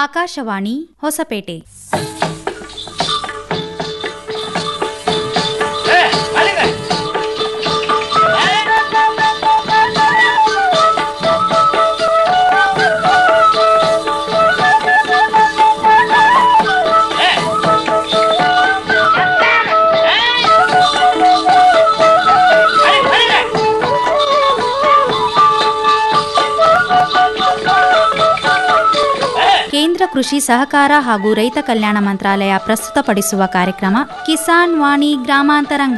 ಆಕಾಶವಾಣಿ ಹೊಸಪೇಟೆ ಕೇಂದ್ರ ಕೃಷಿ ಸಹಕಾರ ಹಾಗೂ ರೈತ ಕಲ್ಯಾಣ ಮಂತ್ರಾಲಯ ಪ್ರಸ್ತುತಪಡಿಸುವ ಕಾರ್ಯಕ್ರಮ ಕಿಸಾನ್ ವಾಣಿ ಗ್ರಾಮಾಂತರಂಗ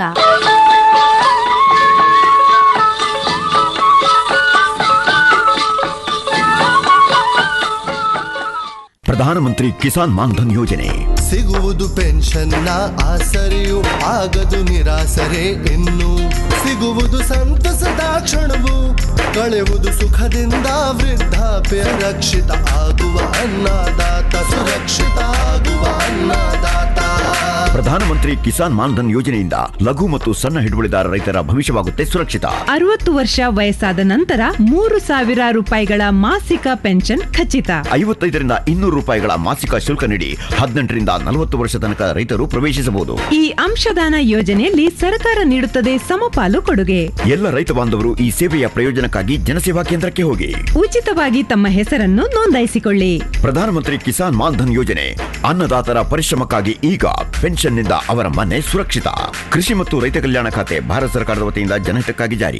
ಪ್ರಧಾನಮಂತ್ರಿ ಕಿಸಾನ್ ಮಾನ್ಧನ್ ಯೋಜನೆ ಸಿಗುವುದು ಪೆನ್ಷನ್ನ ಆಸರೆಯು ಆಗದು ನಿರಾಸರೆ ಇನ್ನು ಸಿಗುವುದು ಸಂತಸದ ಕ್ಷಣವು ಕಳೆಯುವುದು ಸುಖದಿಂದ ವೃದ್ಧಾಪ್ಯ ರಕ್ಷಿತ ಆಗುವ ಅನ್ನದಾತ ಸುರಕ್ಷಿತ ಆಗುವ ಅನ್ನದಾತ ಪ್ರಧಾನಮಂತ್ರಿ ಕಿಸಾನ್ ಮಾನ್ಧನ್ ಯೋಜನೆಯಿಂದ ಲಘು ಮತ್ತು ಸಣ್ಣ ಹಿಡುವಳಿದಾರ ರೈತರ ಭವಿಷ್ಯವಾಗುತ್ತೆ ಸುರಕ್ಷಿತ ಅರವತ್ತು ವರ್ಷ ವಯಸ್ಸಾದ ನಂತರ ಮೂರು ಸಾವಿರ ರೂಪಾಯಿಗಳ ಮಾಸಿಕ ಪೆನ್ಷನ್ ಖಚಿತ ಐವತ್ತೈದರಿಂದ ಇನ್ನೂರು ರೂಪಾಯಿಗಳ ಮಾಸಿಕ ಶುಲ್ಕ ನೀಡಿ ಹದಿನೆಂಟರಿಂದ ನಲವತ್ತು ವರ್ಷ ತನಕ ರೈತರು ಪ್ರವೇಶಿಸಬಹುದು ಈ ಅಂಶದಾನ ಯೋಜನೆಯಲ್ಲಿ ಸರ್ಕಾರ ನೀಡುತ್ತದೆ ಸಮಪಾಲು ಕೊಡುಗೆ ಎಲ್ಲ ರೈತ ಬಾಂಧವರು ಈ ಸೇವೆಯ ಪ್ರಯೋಜನಕ್ಕಾಗಿ ಜನಸೇವಾ ಕೇಂದ್ರಕ್ಕೆ ಹೋಗಿ ಉಚಿತವಾಗಿ ತಮ್ಮ ಹೆಸರನ್ನು ನೋಂದಾಯಿಸಿಕೊಳ್ಳಿ ಪ್ರಧಾನಮಂತ್ರಿ ಕಿಸಾನ್ ಮಾನ್ಧನ್ ಯೋಜನೆ ಅನ್ನದಾತರ ಪರಿಶ್ರಮಕ್ಕಾಗಿ ಈಗ ಪೆನ್ಷನ್ನಿಂದ ಅವರ ಮನೆ ಸುರಕ್ಷಿತ ಕೃಷಿ ಮತ್ತು ರೈತ ಕಲ್ಯಾಣ ಖಾತೆ ಭಾರತ ಸರ್ಕಾರದ ವತಿಯಿಂದ ಜನಹಿತಕ್ಕಾಗಿ ಜಾರಿ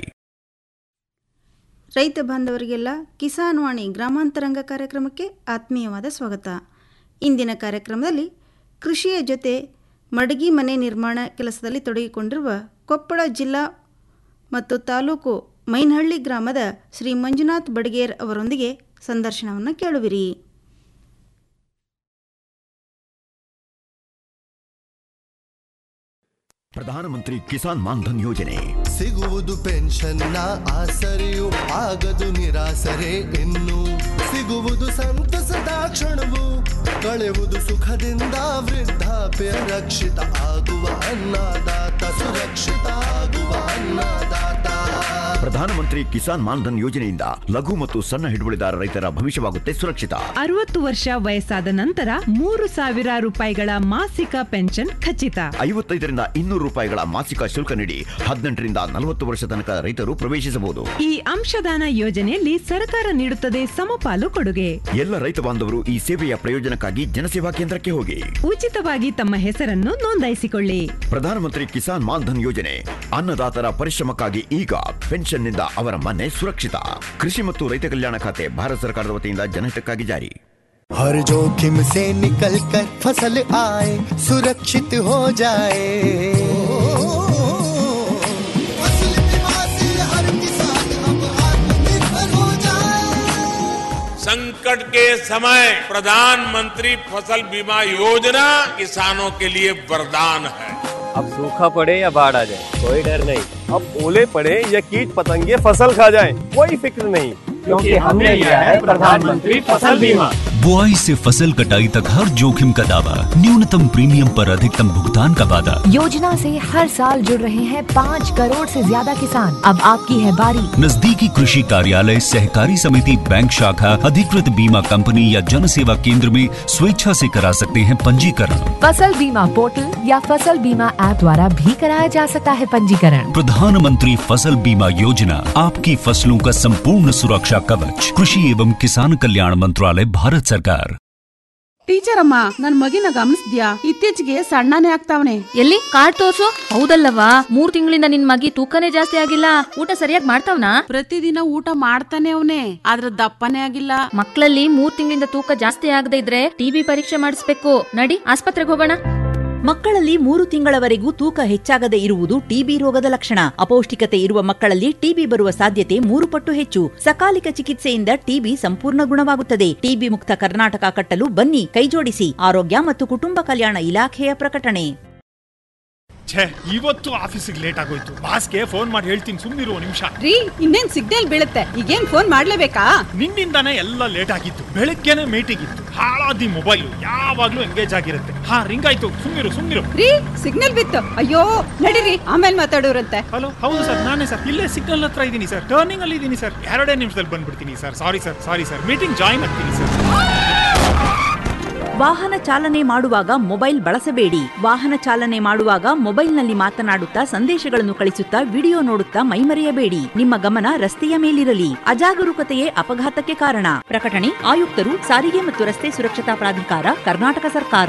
ರೈತ ಬಾಂಧವರಿಗೆಲ್ಲ ಕಿಸಾನ್ ವಾಣಿ ಗ್ರಾಮಾಂತರಂಗ ಕಾರ್ಯಕ್ರಮಕ್ಕೆ ಆತ್ಮೀಯವಾದ ಸ್ವಾಗತ ಇಂದಿನ ಕಾರ್ಯಕ್ರಮದಲ್ಲಿ ಕೃಷಿಯ ಜೊತೆ ಮಡಗಿ ಮನೆ ನಿರ್ಮಾಣ ಕೆಲಸದಲ್ಲಿ ತೊಡಗಿಕೊಂಡಿರುವ ಕೊಪ್ಪಳ ಜಿಲ್ಲಾ ಮತ್ತು ತಾಲೂಕು ಮೈನಹಳ್ಳಿ ಗ್ರಾಮದ ಶ್ರೀ ಮಂಜುನಾಥ್ ಬಡಗೇರ್ ಅವರೊಂದಿಗೆ ಸಂದರ್ಶನವನ್ನು ಕೇಳುವಿರಿ ಪ್ರಧಾನಮಂತ್ರಿ ಕಿಸಾನ್ ಮಾನ್ಧನ್ ಯೋಜನೆ ಸಿಗುವುದು ಪೆನ್ಷನ್ನ ಆಸರೆಯು ಆಗದು ನಿರಾಸರೆ ಇನ್ನು ಸಿಗುವುದು ಸಂತಸದ ಕ್ಷಣವು ಕಳೆಯುವುದು ಸುಖದಿಂದ ವೃದ್ಧಾಪ್ಯ ರಕ್ಷಿತ ಆಗುವ ಅನ್ನದಾತ ಸುರಕ್ಷಿತ ಆಗುವ ಅನ್ನದಾತ ಪ್ರಧಾನಮಂತ್ರಿ ಕಿಸಾನ್ ಮಾನ್ಧನ್ ಯೋಜನೆಯಿಂದ ಲಘು ಮತ್ತು ಸಣ್ಣ ಹಿಡುವಳಿದಾರ ರೈತರ ಭವಿಷ್ಯವಾಗುತ್ತೆ ಸುರಕ್ಷಿತ ಅರವತ್ತು ವರ್ಷ ವಯಸ್ಸಾದ ನಂತರ ಮೂರು ಸಾವಿರ ರೂಪಾಯಿಗಳ ಮಾಸಿಕ ಪೆನ್ಷನ್ ಖಚಿತ ಐವತ್ತೈದರಿಂದ ಇನ್ನೂರು ರೂಪಾಯಿಗಳ ಮಾಸಿಕ ಶುಲ್ಕ ನೀಡಿ ಹದಿನೆಂಟರಿಂದ ನಲವತ್ತು ವರ್ಷ ತನಕ ರೈತರು ಪ್ರವೇಶಿಸಬಹುದು ಈ ಅಂಶದಾನ ಯೋಜನೆಯಲ್ಲಿ ಸರ್ಕಾರ ನೀಡುತ್ತದೆ ಸಮಪಾಲು ಕೊಡುಗೆ ಎಲ್ಲ ರೈತ ಬಾಂಧವರು ಈ ಸೇವೆಯ ಪ್ರಯೋಜನಕ್ಕಾಗಿ ಜನಸೇವಾ ಕೇಂದ್ರಕ್ಕೆ ಹೋಗಿ ಉಚಿತವಾಗಿ ತಮ್ಮ ಹೆಸರನ್ನು ನೋಂದಾಯಿಸಿಕೊಳ್ಳಿ ಪ್ರಧಾನಮಂತ್ರಿ ಕಿಸಾನ್ ಮಾನ್ಧನ್ ಯೋಜನೆ ಅನ್ನದಾತರ ಪರಿಶ್ರಮಕ್ಕಾಗಿ ಈಗ ಪೆನ್ಷನ್ನಿಂದ ಅವರ ಮನೆ ಸುರಕ್ಷಿತ ಕೃಷಿ ಮತ್ತು ರೈತ ಕಲ್ಯಾಣ ಖಾತೆ ಭಾರತ ಸರ್ಕಾರದ ವತಿಯಿಂದ ಜನಹಿತಕ್ಕಾಗಿ ಜಾರಿ हर जोखिम से निकल कर फसल आए सुरक्षित हो जाए फसल बीमा से हर किसान अब आत्मनिर्भर हो जाए संकट के समय प्रधानमंत्री फसल बीमा योजना किसानों के लिए वरदान है अब सूखा पड़े या बाढ़ आ जाए कोई डर नहीं अब ओले पड़े या कीट पतंगे फसल खा जाए कोई फिक्र नहीं क्योंकि हमने लिया है प्रधानमंत्री फसल बीमा बुआई से फसल कटाई तक हर जोखिम का दावा न्यूनतम प्रीमियम पर अधिकतम भुगतान का वादा योजना से हर साल जुड़ रहे हैं पाँच करोड़ से ज्यादा किसान अब आपकी है बारी नजदीकी कृषि कार्यालय सहकारी समिति बैंक शाखा अधिकृत बीमा कंपनी या जन सेवा केंद्र में स्वेच्छा से करा सकते हैं पंजीकरण फसल बीमा पोर्टल या फसल बीमा ऐप द्वारा भी कराया जा सकता है पंजीकरण प्रधानमंत्री फसल बीमा योजना आपकी फसलों का संपूर्ण सुरक्षा कवच कृषि एवं किसान कल्याण मंत्रालय भारत सरकार ಟೀಚರ್ ಅಮ್ಮ ನನ್ ಮಗಿನ ಗಮನಿಸ್ದ್ಯಾ ಇತ್ತೀಚೆಗೆ ಸಣ್ಣನೇ ಆಗ್ತಾವನೆ ಎಲ್ಲಿ ಕಾರ್ಡ್ ತೋರ್ಸು ಹೌದಲ್ಲವಾ ಮೂರ್ ತಿಂಗಳಿಂದ ನಿನ್ ಮಗಿ ತೂಕನೇ ಜಾಸ್ತಿ ಆಗಿಲ್ಲ ಊಟ ಸರಿಯಾಗಿ ಮಾಡ್ತಾವ್ನಾ ಪ್ರತಿದಿನ ಊಟ ಮಾಡ್ತಾನೆ ಅವನೇ ಆದ್ರ ದಪ್ಪನೇ ಆಗಿಲ್ಲ ಮಕ್ಕಳಲ್ಲಿ ಮೂರ್ ತಿಂಗಳಿಂದ ತೂಕ ಜಾಸ್ತಿ ಆಗದೆ ಇದ್ರೆ ಟಿಬಿ ಪರೀಕ್ಷೆ ಮಾಡಿಸ್ಬೇಕು ನಡಿ ಆಸ್ಪತ್ರೆಗೆ ಹೋಗೋಣ ಮಕ್ಕಳಲ್ಲಿ ಮೂರು ತಿಂಗಳವರೆಗೂ ತೂಕ ಹೆಚ್ಚಾಗದೆ ಇರುವುದು ಟಿಬಿ ರೋಗದ ಲಕ್ಷಣ ಅಪೌಷ್ಟಿಕತೆ ಇರುವ ಮಕ್ಕಳಲ್ಲಿ ಟಿಬಿ ಬರುವ ಸಾಧ್ಯತೆ ಮೂರು ಪಟ್ಟು ಹೆಚ್ಚು ಸಕಾಲಿಕ ಚಿಕಿತ್ಸೆಯಿಂದ ಟಿಬಿ ಸಂಪೂರ್ಣ ಗುಣವಾಗುತ್ತದೆ ಟಿಬಿ ಮುಕ್ತ ಕರ್ನಾಟಕ ಕಟ್ಟಲು ಬನ್ನಿ ಕೈಜೋಡಿಸಿ ಆರೋಗ್ಯ ಮತ್ತು ಕುಟುಂಬ ಕಲ್ಯಾಣ ಇಲಾಖೆಯ ಪ್ರಕಟಣೆ ಛೇ ಇವತ್ತು ಆಫೀಸಿಗೆ ಲೇಟ್ ಆಗೋಯ್ತು ಬಾಸ್ಗೆ ಫೋನ್ ಮಾಡಿ ಹೇಳ್ತೀನಿ ಸುಮ್ಮನಿರು ನಿಮಿಷ ರೀ ಇನ್ನೇನ್ ಸಿಗ್ನಲ್ ಬೀಳುತ್ತೆ ಈಗೇನ್ ಫೋನ್ ಮಾಡ್ಲೇಬೇಕಾ ನಿನ್ನಿಂದಾನೇ ಎಲ್ಲ ಲೇಟ್ ಆಗಿತ್ತು ಬೆಳಗ್ಗೆನೆ ಮೀಟಿಂಗ್ ಇತ್ತು ಹಾಳಾದಿ ಮೊಬೈಲ್ ಯಾವಾಗ್ಲೂ ಎಂಗೇಜ್ ಆಗಿರುತ್ತೆ ಹಾ ರಿಂಗ್ ಆಯ್ತು ಸುಮ್ಮನಿರು ಸುಮ್ಮನಿರು ರೀ ಸಿಗ್ನಲ್ ಬಿತ್ತು ಅಯ್ಯೋ ನಡೀರಿ ಆಮೇಲೆ ಮಾತಾಡೋರಂತೆ ಹಲೋ ಹೌದು ಸರ್ ನಾನೇ ಸರ್ ಇಲ್ಲೇ ಸಿಗ್ನಲ್ ಹತ್ರ ಇದ್ದೀನಿ ಸರ್ ಟರ್ನಿಂಗ್ ಅಲ್ಲಿ ಇದ್ದೀನಿ ಸರ್ ಎರಡೇ ನಿಮಿಷದಲ್ಲಿ ಬಂದ್ಬಿಡ್ತೀನಿ sir sorry sir sorry sir meeting join ಆಗ್ತೀನಿ ಸರ್ ವಾಹನ ಚಾಲನೆ ಮಾಡುವಾಗ ಮೊಬೈಲ್ ಬಳಸಬೇಡಿ ವಾಹನ ಚಾಲನೆ ಮಾಡುವಾಗ ಮೊಬೈಲ್ನಲ್ಲಿ ಮಾತನಾಡುತ್ತಾ ಸಂದೇಶಗಳನ್ನು ಕಳಿಸುತ್ತಾ ವಿಡಿಯೋ ನೋಡುತ್ತಾ ಮೈಮರೆಯಬೇಡಿ ನಿಮ್ಮ ಗಮನ ರಸ್ತೆಯ ಮೇಲಿರಲಿ ಅಜಾಗರೂಕತೆಯೇ ಅಪಘಾತಕ್ಕೆ ಕಾರಣ ಪ್ರಕಟಣೆ ಆಯುಕ್ತರು ಸಾರಿಗೆ ಮತ್ತು ರಸ್ತೆ ಸುರಕ್ಷತಾ ಪ್ರಾಧಿಕಾರ ಕರ್ನಾಟಕ ಸರ್ಕಾರ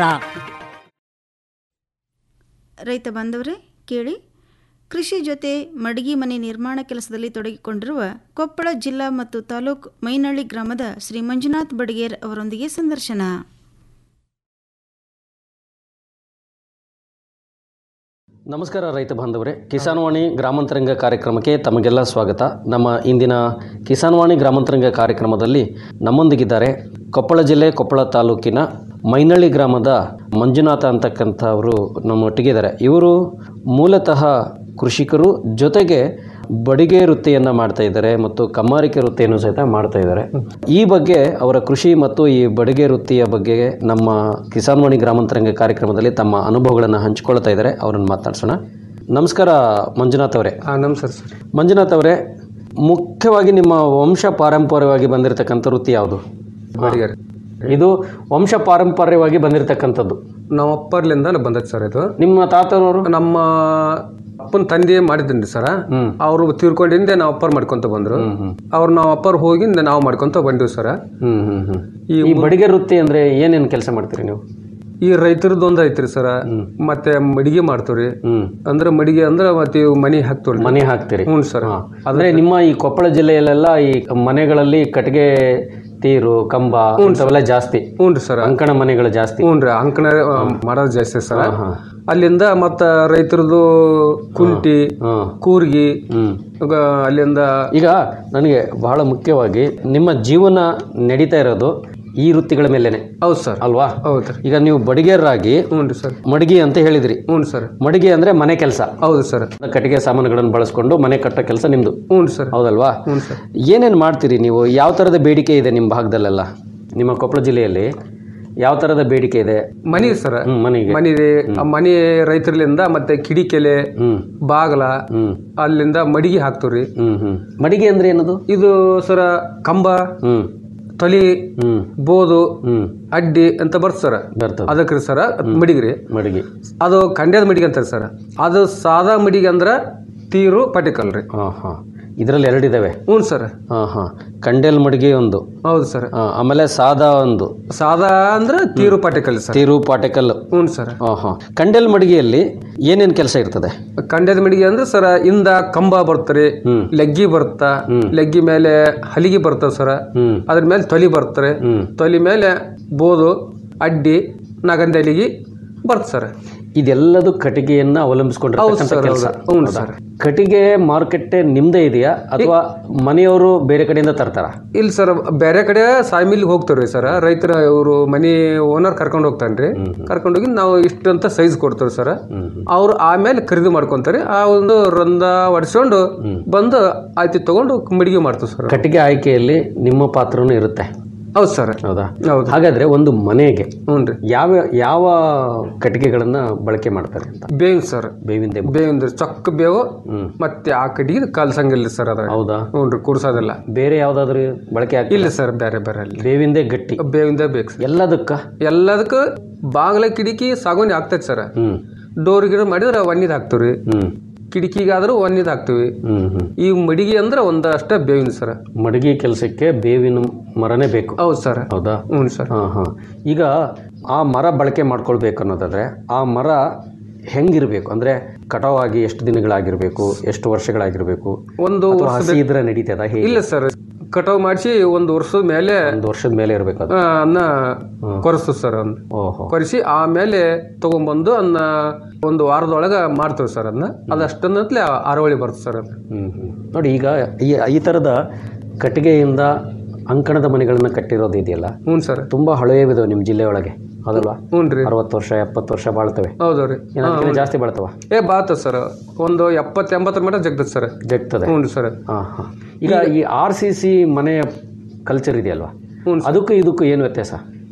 ರೈತ ಬಾಂಧವರೇ ಕೇಳಿ ಕೃಷಿ ಜೊತೆ ಮಡಗಿ ಮನೆ ನಿರ್ಮಾಣ ಕೆಲಸದಲ್ಲಿ ತೊಡಗಿಕೊಂಡಿರುವ ಕೊಪ್ಪಳ ಜಿಲ್ಲಾ ಮತ್ತು ತಾಲೂಕು ಮೈನಳ್ಳಿ ಗ್ರಾಮದ ಶ್ರೀ ಮಂಜುನಾಥ್ ಬಡಿಗೇರ್ ಅವರೊಂದಿಗೆ ಸಂದರ್ಶನ ನಮಸ್ಕಾರ ರೈತ ಬಾಂಧವರೇ ಕಿಸಾನ್ವಾಣಿ ಗ್ರಾಮಾಂತರಂಗ ಕಾರ್ಯಕ್ರಮಕ್ಕೆ ತಮಗೆಲ್ಲ ಸ್ವಾಗತ ನಮ್ಮ ಇಂದಿನ ಕಿಸಾನ್ವಾಣಿ ಗ್ರಾಮಾಂತರಂಗ ಕಾರ್ಯಕ್ರಮದಲ್ಲಿ ನಮ್ಮೊಂದಿಗಿದ್ದಾರೆ ಕೊಪ್ಪಳ ಜಿಲ್ಲೆ ಕೊಪ್ಪಳ ತಾಲೂಕಿನ ಮೈನಳ್ಳಿ ಗ್ರಾಮದ ಮಂಜುನಾಥ ಅಂತಕ್ಕಂಥವರು ನಮ್ಮೊಟ್ಟಿಗೆ ಇದ್ದಾರೆ ಇವರು ಮೂಲತಃ ಕೃಷಿಕರು ಜೊತೆಗೆ ಬಡಿಗೆ ವೃತ್ತಿಯನ್ನು ಮಾಡ್ತಾ ಇದ್ದಾರೆ ಮತ್ತು ಕಮ್ಮಾರಿಕೆ ವೃತ್ತಿಯನ್ನು ಸಹಿತ ಮಾಡ್ತಾ ಇದ್ದಾರೆ ಈ ಬಗ್ಗೆ ಅವರ ಕೃಷಿ ಮತ್ತು ಈ ಬಡಿಗೆ ವೃತ್ತಿಯ ಬಗ್ಗೆ ನಮ್ಮ ಕಿಸಾನ್ವಾಣಿ ಗ್ರಾಮಾಂತರಂಗ ಕಾರ್ಯಕ್ರಮದಲ್ಲಿ ತಮ್ಮ ಅನುಭವಗಳನ್ನು ಹಂಚಿಕೊಳ್ತಾ ಇದ್ದಾರೆ ಅವರನ್ನು ಮಾತನಾಡಿಸೋಣ ನಮಸ್ಕಾರ ಮಂಜುನಾಥ್ ಅವರೇ ನಮಸ್ಕಾರ ಸರ್ ಮಂಜುನಾಥ್ ಅವರೇ ಮುಖ್ಯವಾಗಿ ನಿಮ್ಮ ವಂಶ ಪಾರಂಪರ್ಯವಾಗಿ ಬಂದಿರತಕ್ಕಂಥ ವೃತ್ತಿ ಯಾವುದು ಬಡಿಗೇರಿ. ಇದು ವಂಶ ಪಾರಂಪರ್ಯವಾಗಿ ಬಂದಿರತಕ್ಕಂಥದ್ದು ನಮ್ಮ ಅಪ್ಪರ್ಲಿಂದ ಬಂದೈತೆ ಸರ್ ಇದು ನಿಮ್ಮ ತಾತನವರು ನಮ್ಮ ಅಪ್ಪನ ತಂದೆ ಮಾಡಿದ್ದೀನಿ ಸರ್ ಅವರು ತೀರ್ಕೊಂಡಿಂದ ನಾವು ಅಪ್ಪರ್ ಮಾಡ್ಕೊಂತ ಬಂದ್ರು ಅವ್ರು ನಾವು ಅಪ್ಪರ್ ಹೋಗಿಂದ ನಾವು ಮಾಡ್ಕೊಂತ ಬಂದಿವಿ ಸರ್ ಹ್ಮ್ ಹ್ಮ್ ಹ್ಮ್ ಈ ಬಡಿಗೆ ವೃತ್ತಿ ಅಂದ್ರೆ ಏನೇನು ಕೆಲಸ ಮಾಡ್ತೀರಿ ನೀವು ಈ ರೈತರದ್ದು ಒಂದು ಐತ್ರಿ ಸರ ಮತ್ತೆ ಮಡಿಗೆ ಮಾಡ್ತೀವ್ರಿ ಅಂದ್ರೆ ಮಡಿಗೆ ಅಂದ್ರೆ ಮತ್ತೆ ಇವು ಮನಿ ಹಾಕ್ತೀವ್ರಿ ಮನೆ ಹಾಕ್ತೀರಿ ಹ್ಞೂ ಸರ್ ಅಂದ್ರೆ ನಿಮ್ಮ ಈ ಕೊಪ್ಪಳ ಜಿಲ್ಲೆಯಲ್ಲೆಲ್ಲ ಈ ಮನೆಗಳಲ್ಲಿ ಕಟ್ಟಿಗೆ ತೀರು ಕಂಬ ಇಂಥವೆಲ್ಲ ಜಾಸ್ತಿ ಹ್ಞೂ ಸರ್ ಅಂಕಣ ಮನೆಗಳು ಜಾಸ್ತಿ ಹ್ಞೂ ರೀ ಅಂಕಣ ಆ, ಮಾಡೋದು ಜಾಸ್ತಿ ಸರ್ ಅಲ್ಲಿಂದ ಮತ್ತ ರೈತರದ್ದು ಕುಂಟಿ ಕೂರ್ಗಿ ಈಗ ಅಲ್ಲಿಂದ ಈಗ ನನಗೆ ಬಹಳ ಮುಖ್ಯವಾಗಿ ನಿಮ್ಮ ಜೀವನ ನಡೀತಾ ಇರೋದು ಈ ವೃತ್ತಿಗಳ ಮೇಲೇನೆ ಹೌದು ಸರ್ ಅಲ್ವಾ ಹೌದು ಈಗ ನೀವು ಬಡಿಗೆರಾಗಿ ಹ್ಞೂ ಸರ್ ಮಡಗಿ ಅಂತ ಹೇಳಿದ್ರಿ ಹ್ಞೂ ಸರ್ ಮಡಿಗೆ ಅಂದ್ರೆ ಮನೆ ಕೆಲಸ ಹೌದು ಸರ್ ಕಟ್ಟಿಗೆ ಸಾಮಾನುಗಳನ್ನು ಬಳಸ್ಕೊಂಡು ಮನೆ ಕಟ್ಟೋ ಕೆಲಸ ನಿಮ್ದು ಹ್ಞೂ ಸರ್ ಹೌದಲ್ವಾ ಹ್ಞೂ ಸರ್ ಏನೇನು ಮಾಡ್ತೀರಿ ನೀವು ಯಾವ ಥರದ ಬೇಡಿಕೆ ಇದೆ ನಿಮ್ಮ ಭಾಗದಲ್ಲೆಲ್ಲ ನಿಮ್ಮ ಕೊಪ್ಪಳ ಜಿಲ್ಲೆಯಲ್ಲಿ ಯಾವ ಥರದ ಬೇಡಿಕೆ ಇದೆ ಮನಿ ಸರ್ ಹ್ಮ್, ಮನೆಗೆ ಮನಿ ಇದೆ. ಆ ಮನಿ ರೈತರ್ಲಿಂದ ಮತ್ತೆ ಕಿಡಿಕೆಲೆ ಬಾಗಲ ಅಲ್ಲಿಂದ ಮಡಿಗೆ ಹಾಕ್ತೀವ್ರಿ ಹ್ಮ್ ಹ್ಮ್ ಮಡಿಗೆ ಅಂದ್ರೆ ಏನದು ಇದು ಸರ ಕಂಬ ಹ್ಮ್ ತೊಲಿ ಹ್ಮ್ ಬೋದು ಹ್ಮ್ ಅಡ್ಡಿ ಅಂತ ಬರ್ತ ಸರ ಬರ್ತದೆ ಅದಕ್ರಿ ಸರ ಮಡಿಗ್ರಿ ಮಡಿಗೆ ಅದು ಖಂಡ್ಯದ ಮಡಿಗೆ ಅಂತಾರೆ ಸರ್ ಅದು ಸಾದಾ ಮಡಿಗೆ ಅಂದ್ರ ತೀರು ಪಟಿಕಲ್ ರೀ ಹಾಂ ಹಾಂ ಇದರಲ್ಲಿ ಎರಡಿದ್ದಾವೆ ಹ್ಞೂ ಸರ್ ಹಾಂ ಹಾಂ ಕಂಡೆಲ್ ಮಡಿಗೆ ಒಂದು ಹೌದು ಸರ್ ಆ, ಆಮೇಲೆ ಸಾದಾ ಒಂದು ಸಾದಾ ಅಂದ್ರೆ ತೀರು ಪಟಿಕಲ್ ಸರ್ ತೀರು ಪಾಟೆಕಲ್ ಹ್ಞೂ ಸರ್ ಹಾಂ ಹಾಂ ಕಂಡೆಲ್ ಮಡಿಗೆಯಲ್ಲಿ ಏನೇನು ಕೆಲಸ ಇರ್ತದೆ ಕಂಡ್ಯದ ಮಡಿಗೆ ಅಂದ್ರೆ ಸರ ಇಂದ ಕಂಬ ಬರ್ತಾರೆ ಲೆಗ್ಗಿ ಬರ್ತಾ ಲೆಗ್ಗಿ ಮೇಲೆ ಹಲಿಗೆ ಬರ್ತದೆ ಸರ ಅದ್ರ ಮೇಲೆ ತೊಲಿ ಬರ್ತಾರೆ ತೊಲಿ ಮೇಲೆ ಬೋದು ಅಡ್ಡಿ ನಗಂದಲಿಗಿ ಬರ್ತ ಸರ್ ಇದೆಲ್ಲದು ಕಟ್ಟಿಗೆಯನ್ನ ಅವಲಂಬಿಸಿಕೊಂಡಿರ್ತಕ್ಕಂಥ ಹೌದು ಸರ್, ಕೆಲಸ ಹೌದು. ಹೌದು ಸರ್. ಕಟ್ಟಿಗೆ ಮಾರುಕಟ್ಟೆ ನಿಮ್ದೇ ಇದೆಯಾ ಅಥವಾ ಮನೆಯವರು ಬೇರೆ ಕಡೆಯಿಂದ ತರ್ತಾರ ಇಲ್ಲ ಸರ್ ಬೇರೆ ಕಡೆ ಸಾಯ್ಮಿಲ್ಗೆ ಹೋಗ್ತಾರ್ರಿ ಸರ್ ರೈತರ ಇವರು ಮನಿ ಓನರ್ ಕರ್ಕೊಂಡು ಹೋಗ್ತಾನ್ರಿ ಕರ್ಕೊಂಡು ಹೋಗಿ ನಾವು ಇಷ್ಟು ಅಂತ ಸೈಜ್ ಕೊಡ್ತೇವೆ ಸರ್ ಅವ್ರು ಆಮೇಲೆ ಖರೀದಿ ಮಾಡ್ಕೊಂತಾರೆ ಆ ಒಂದು ರಂದ ಹೊಡ್ಸ್ಕೊಂಡು ಬಂದು ಆಯ್ತು ತಗೊಂಡು ಮಡಿಗೆ ಮಾಡ್ತೀವಿ ಸರ್ ಕಟ್ಟಿಗೆ ಆಯ್ಕೆಯಲ್ಲಿ ನಿಮ್ಮ ಪಾತ್ರನೂ ಇರುತ್ತೆ ಹೌದು ಸರ್ ಹೌದಾ ಹೌದು ಹಾಗಾದ್ರೆ ಒಂದು ಮನೆಗೆ ಹ್ಞೂ ರೀ ಯಾವ ಯಾವ ಕಟ್ಟಿಗೆಗಳನ್ನ ಬಳಕೆ ಮಾಡ್ತಾರೆ ಅಂತ ಬೇವಿನ ಸರ್ ಬೇವಿಂದೆ ಬೇವಿಂದ ಚೊಕ್ಕ ಬೇವು ಮತ್ತೆ ಆ ಕಡೆಗೆ ಕಲ್ಸಂಗಿಲ್ಲ ಸರ್ ಅದ್ರ ಹೌದಾ ಹ್ಞೂ ರೀ ಕೂರ್ಸೋದಿಲ್ಲ ಬೇರೆ ಯಾವ್ದಾದ್ರು ಬಳಕೆ ಆಗ್ತಿಲ್ಲ ಇಲ್ಲ ಸರ್ ಬೇರೆ ಬೇರೆ ಅಲ್ಲಿ ಬೇವಿಂದೆ ಗಟ್ಟಿ ಬೇವಿಂದ ಬೇಕು ಸರ್ ಎಲ್ಲದಕ್ಕ ಎಲ್ಲದಕ್ಕೂ ಬಾಗಿಲ ಕಿಟಕಿ ಸಾಗುವನಿ ಆಗ್ತೈತೆ ಸರ್ ಹ್ಮ್ ಡೋರ್ ಗಿಡ ಮಾಡಿದ್ರೆ ಒನ್ನಿದ್ ಹಾಕ್ತಿವ್ರಿ ಹ್ಮ್ ಕಿಟಕಿಗಾದ್ರೂ ಒನ್ನಿದ್ ಹಾಕ್ತಿವಿ ಹ್ಮ್ ಹ್ಮ್ ಈ ಮಡಿಗೆ ಅಂದ್ರೆ ಒಂದಷ್ಟ ಬೇವಿನ ಸರ್ ಮಡಗಿ ಕೆಲಸಕ್ಕೆ ಬೇವಿನ ಮರನೇ ಬೇಕು ಹೌದು ಸರ್ ಹೌದಾ ಹ್ಞೂ ಸರ್ ಹಾಂ ಹಾಂ ಈಗ ಆ ಮರ ಬಳಕೆ ಮಾಡ್ಕೊಳ್ಬೇಕು ಅನ್ನೋದಾದ್ರೆ ಆ ಮರ ಹೆಂಗಿರಬೇಕು ಅಂದರೆ ಕಟಾವಾಗಿ ಎಷ್ಟು ದಿನಗಳಾಗಿರಬೇಕು ಎಷ್ಟು ವರ್ಷಗಳಾಗಿರಬೇಕು ಒಂದು ಅಥವಾ ವರ್ಷದ- ಹಸಿ ಇದ್ರೆ ನಡೀತದ ಹೇಗೆ ಇಲ್ಲ ಸರ್ ಕಟಾವ್ ಮಾಡಿಸಿ ಒಂದು ವರ್ಷದ ಮೇಲೆ ಒಂದು ವರ್ಷದ ಮೇಲೆ ಇರಬೇಕು ಅದು ಆ, ಅನ್ನ ಕೊರೆಸ್ತೀವಿ ಸರ್ ಅದನ್ನ ಓಹೋ ಕೊರೆಸಿ ಆಮೇಲೆ ತಗೊಂಬಂದು ಅನ್ನ ಒಂದು ವಾರದೊಳಗೆ ಮಾಡ್ತೀವಿ ಸರ್ ಅದನ್ನ ಅದಷ್ಟನ್ನತ್ಲೆ ಅರವಳಿ ಬರ್ತದೆ ಸರ್ ಅದು ಹ್ಮ್ ಹ್ಮ್. ನೋಡಿ ಈಗ ಈ ಈ ಥರದ ಕಟ್ಟಿಗೆಯಿಂದ ಅಂಕಣದ ಮನೆಗಳನ್ನ ಕಟ್ಟಿರೋದು ಇದೆಯಲ್ಲ ಹ್ಞೂ ಸರ್ ತುಂಬಾ ಹಳೆಯವಿದಾವೆ ನಿಮ್ಮ ಜಿಲ್ಲೆ ಒಳಗೆ ಹೌದಲ್ವಾ ಹ್ಞೂ ರೀ ಅರವತ್ತು ವರ್ಷ ಎಪ್ಪತ್ತು ವರ್ಷ ಬಾಳ್ತವೆ ಹೌದು ರೀ ಏನ್ ಅದಕ್ಕಿಂತ ಜಾಸ್ತಿ ಬಾಳ್ತವ ಏ ಬಾತ ಸರ್ ಒಂದು ಎಪ್ಪತ್ತು ಎಂಬತ್ತರ ಮಟ್ಟ ಜಗ್ತದೆ ಸರ್ ಜಗ್ತದೆ ಹ್ಞೂ ಸರ್ ಹಾಂ ಹಾಂ ಈಗ ಈ ಆರ್ ಸಿ ಸಿ ಮನೆಯ ಕಲ್ಚರ್ ಇದೆಯಲ್ವಾ ಹ್ಞೂ ಅದಕ್ಕೂ ಇದಕ್ಕೂ ಏನು ವ್ಯತ್ಯಾಸ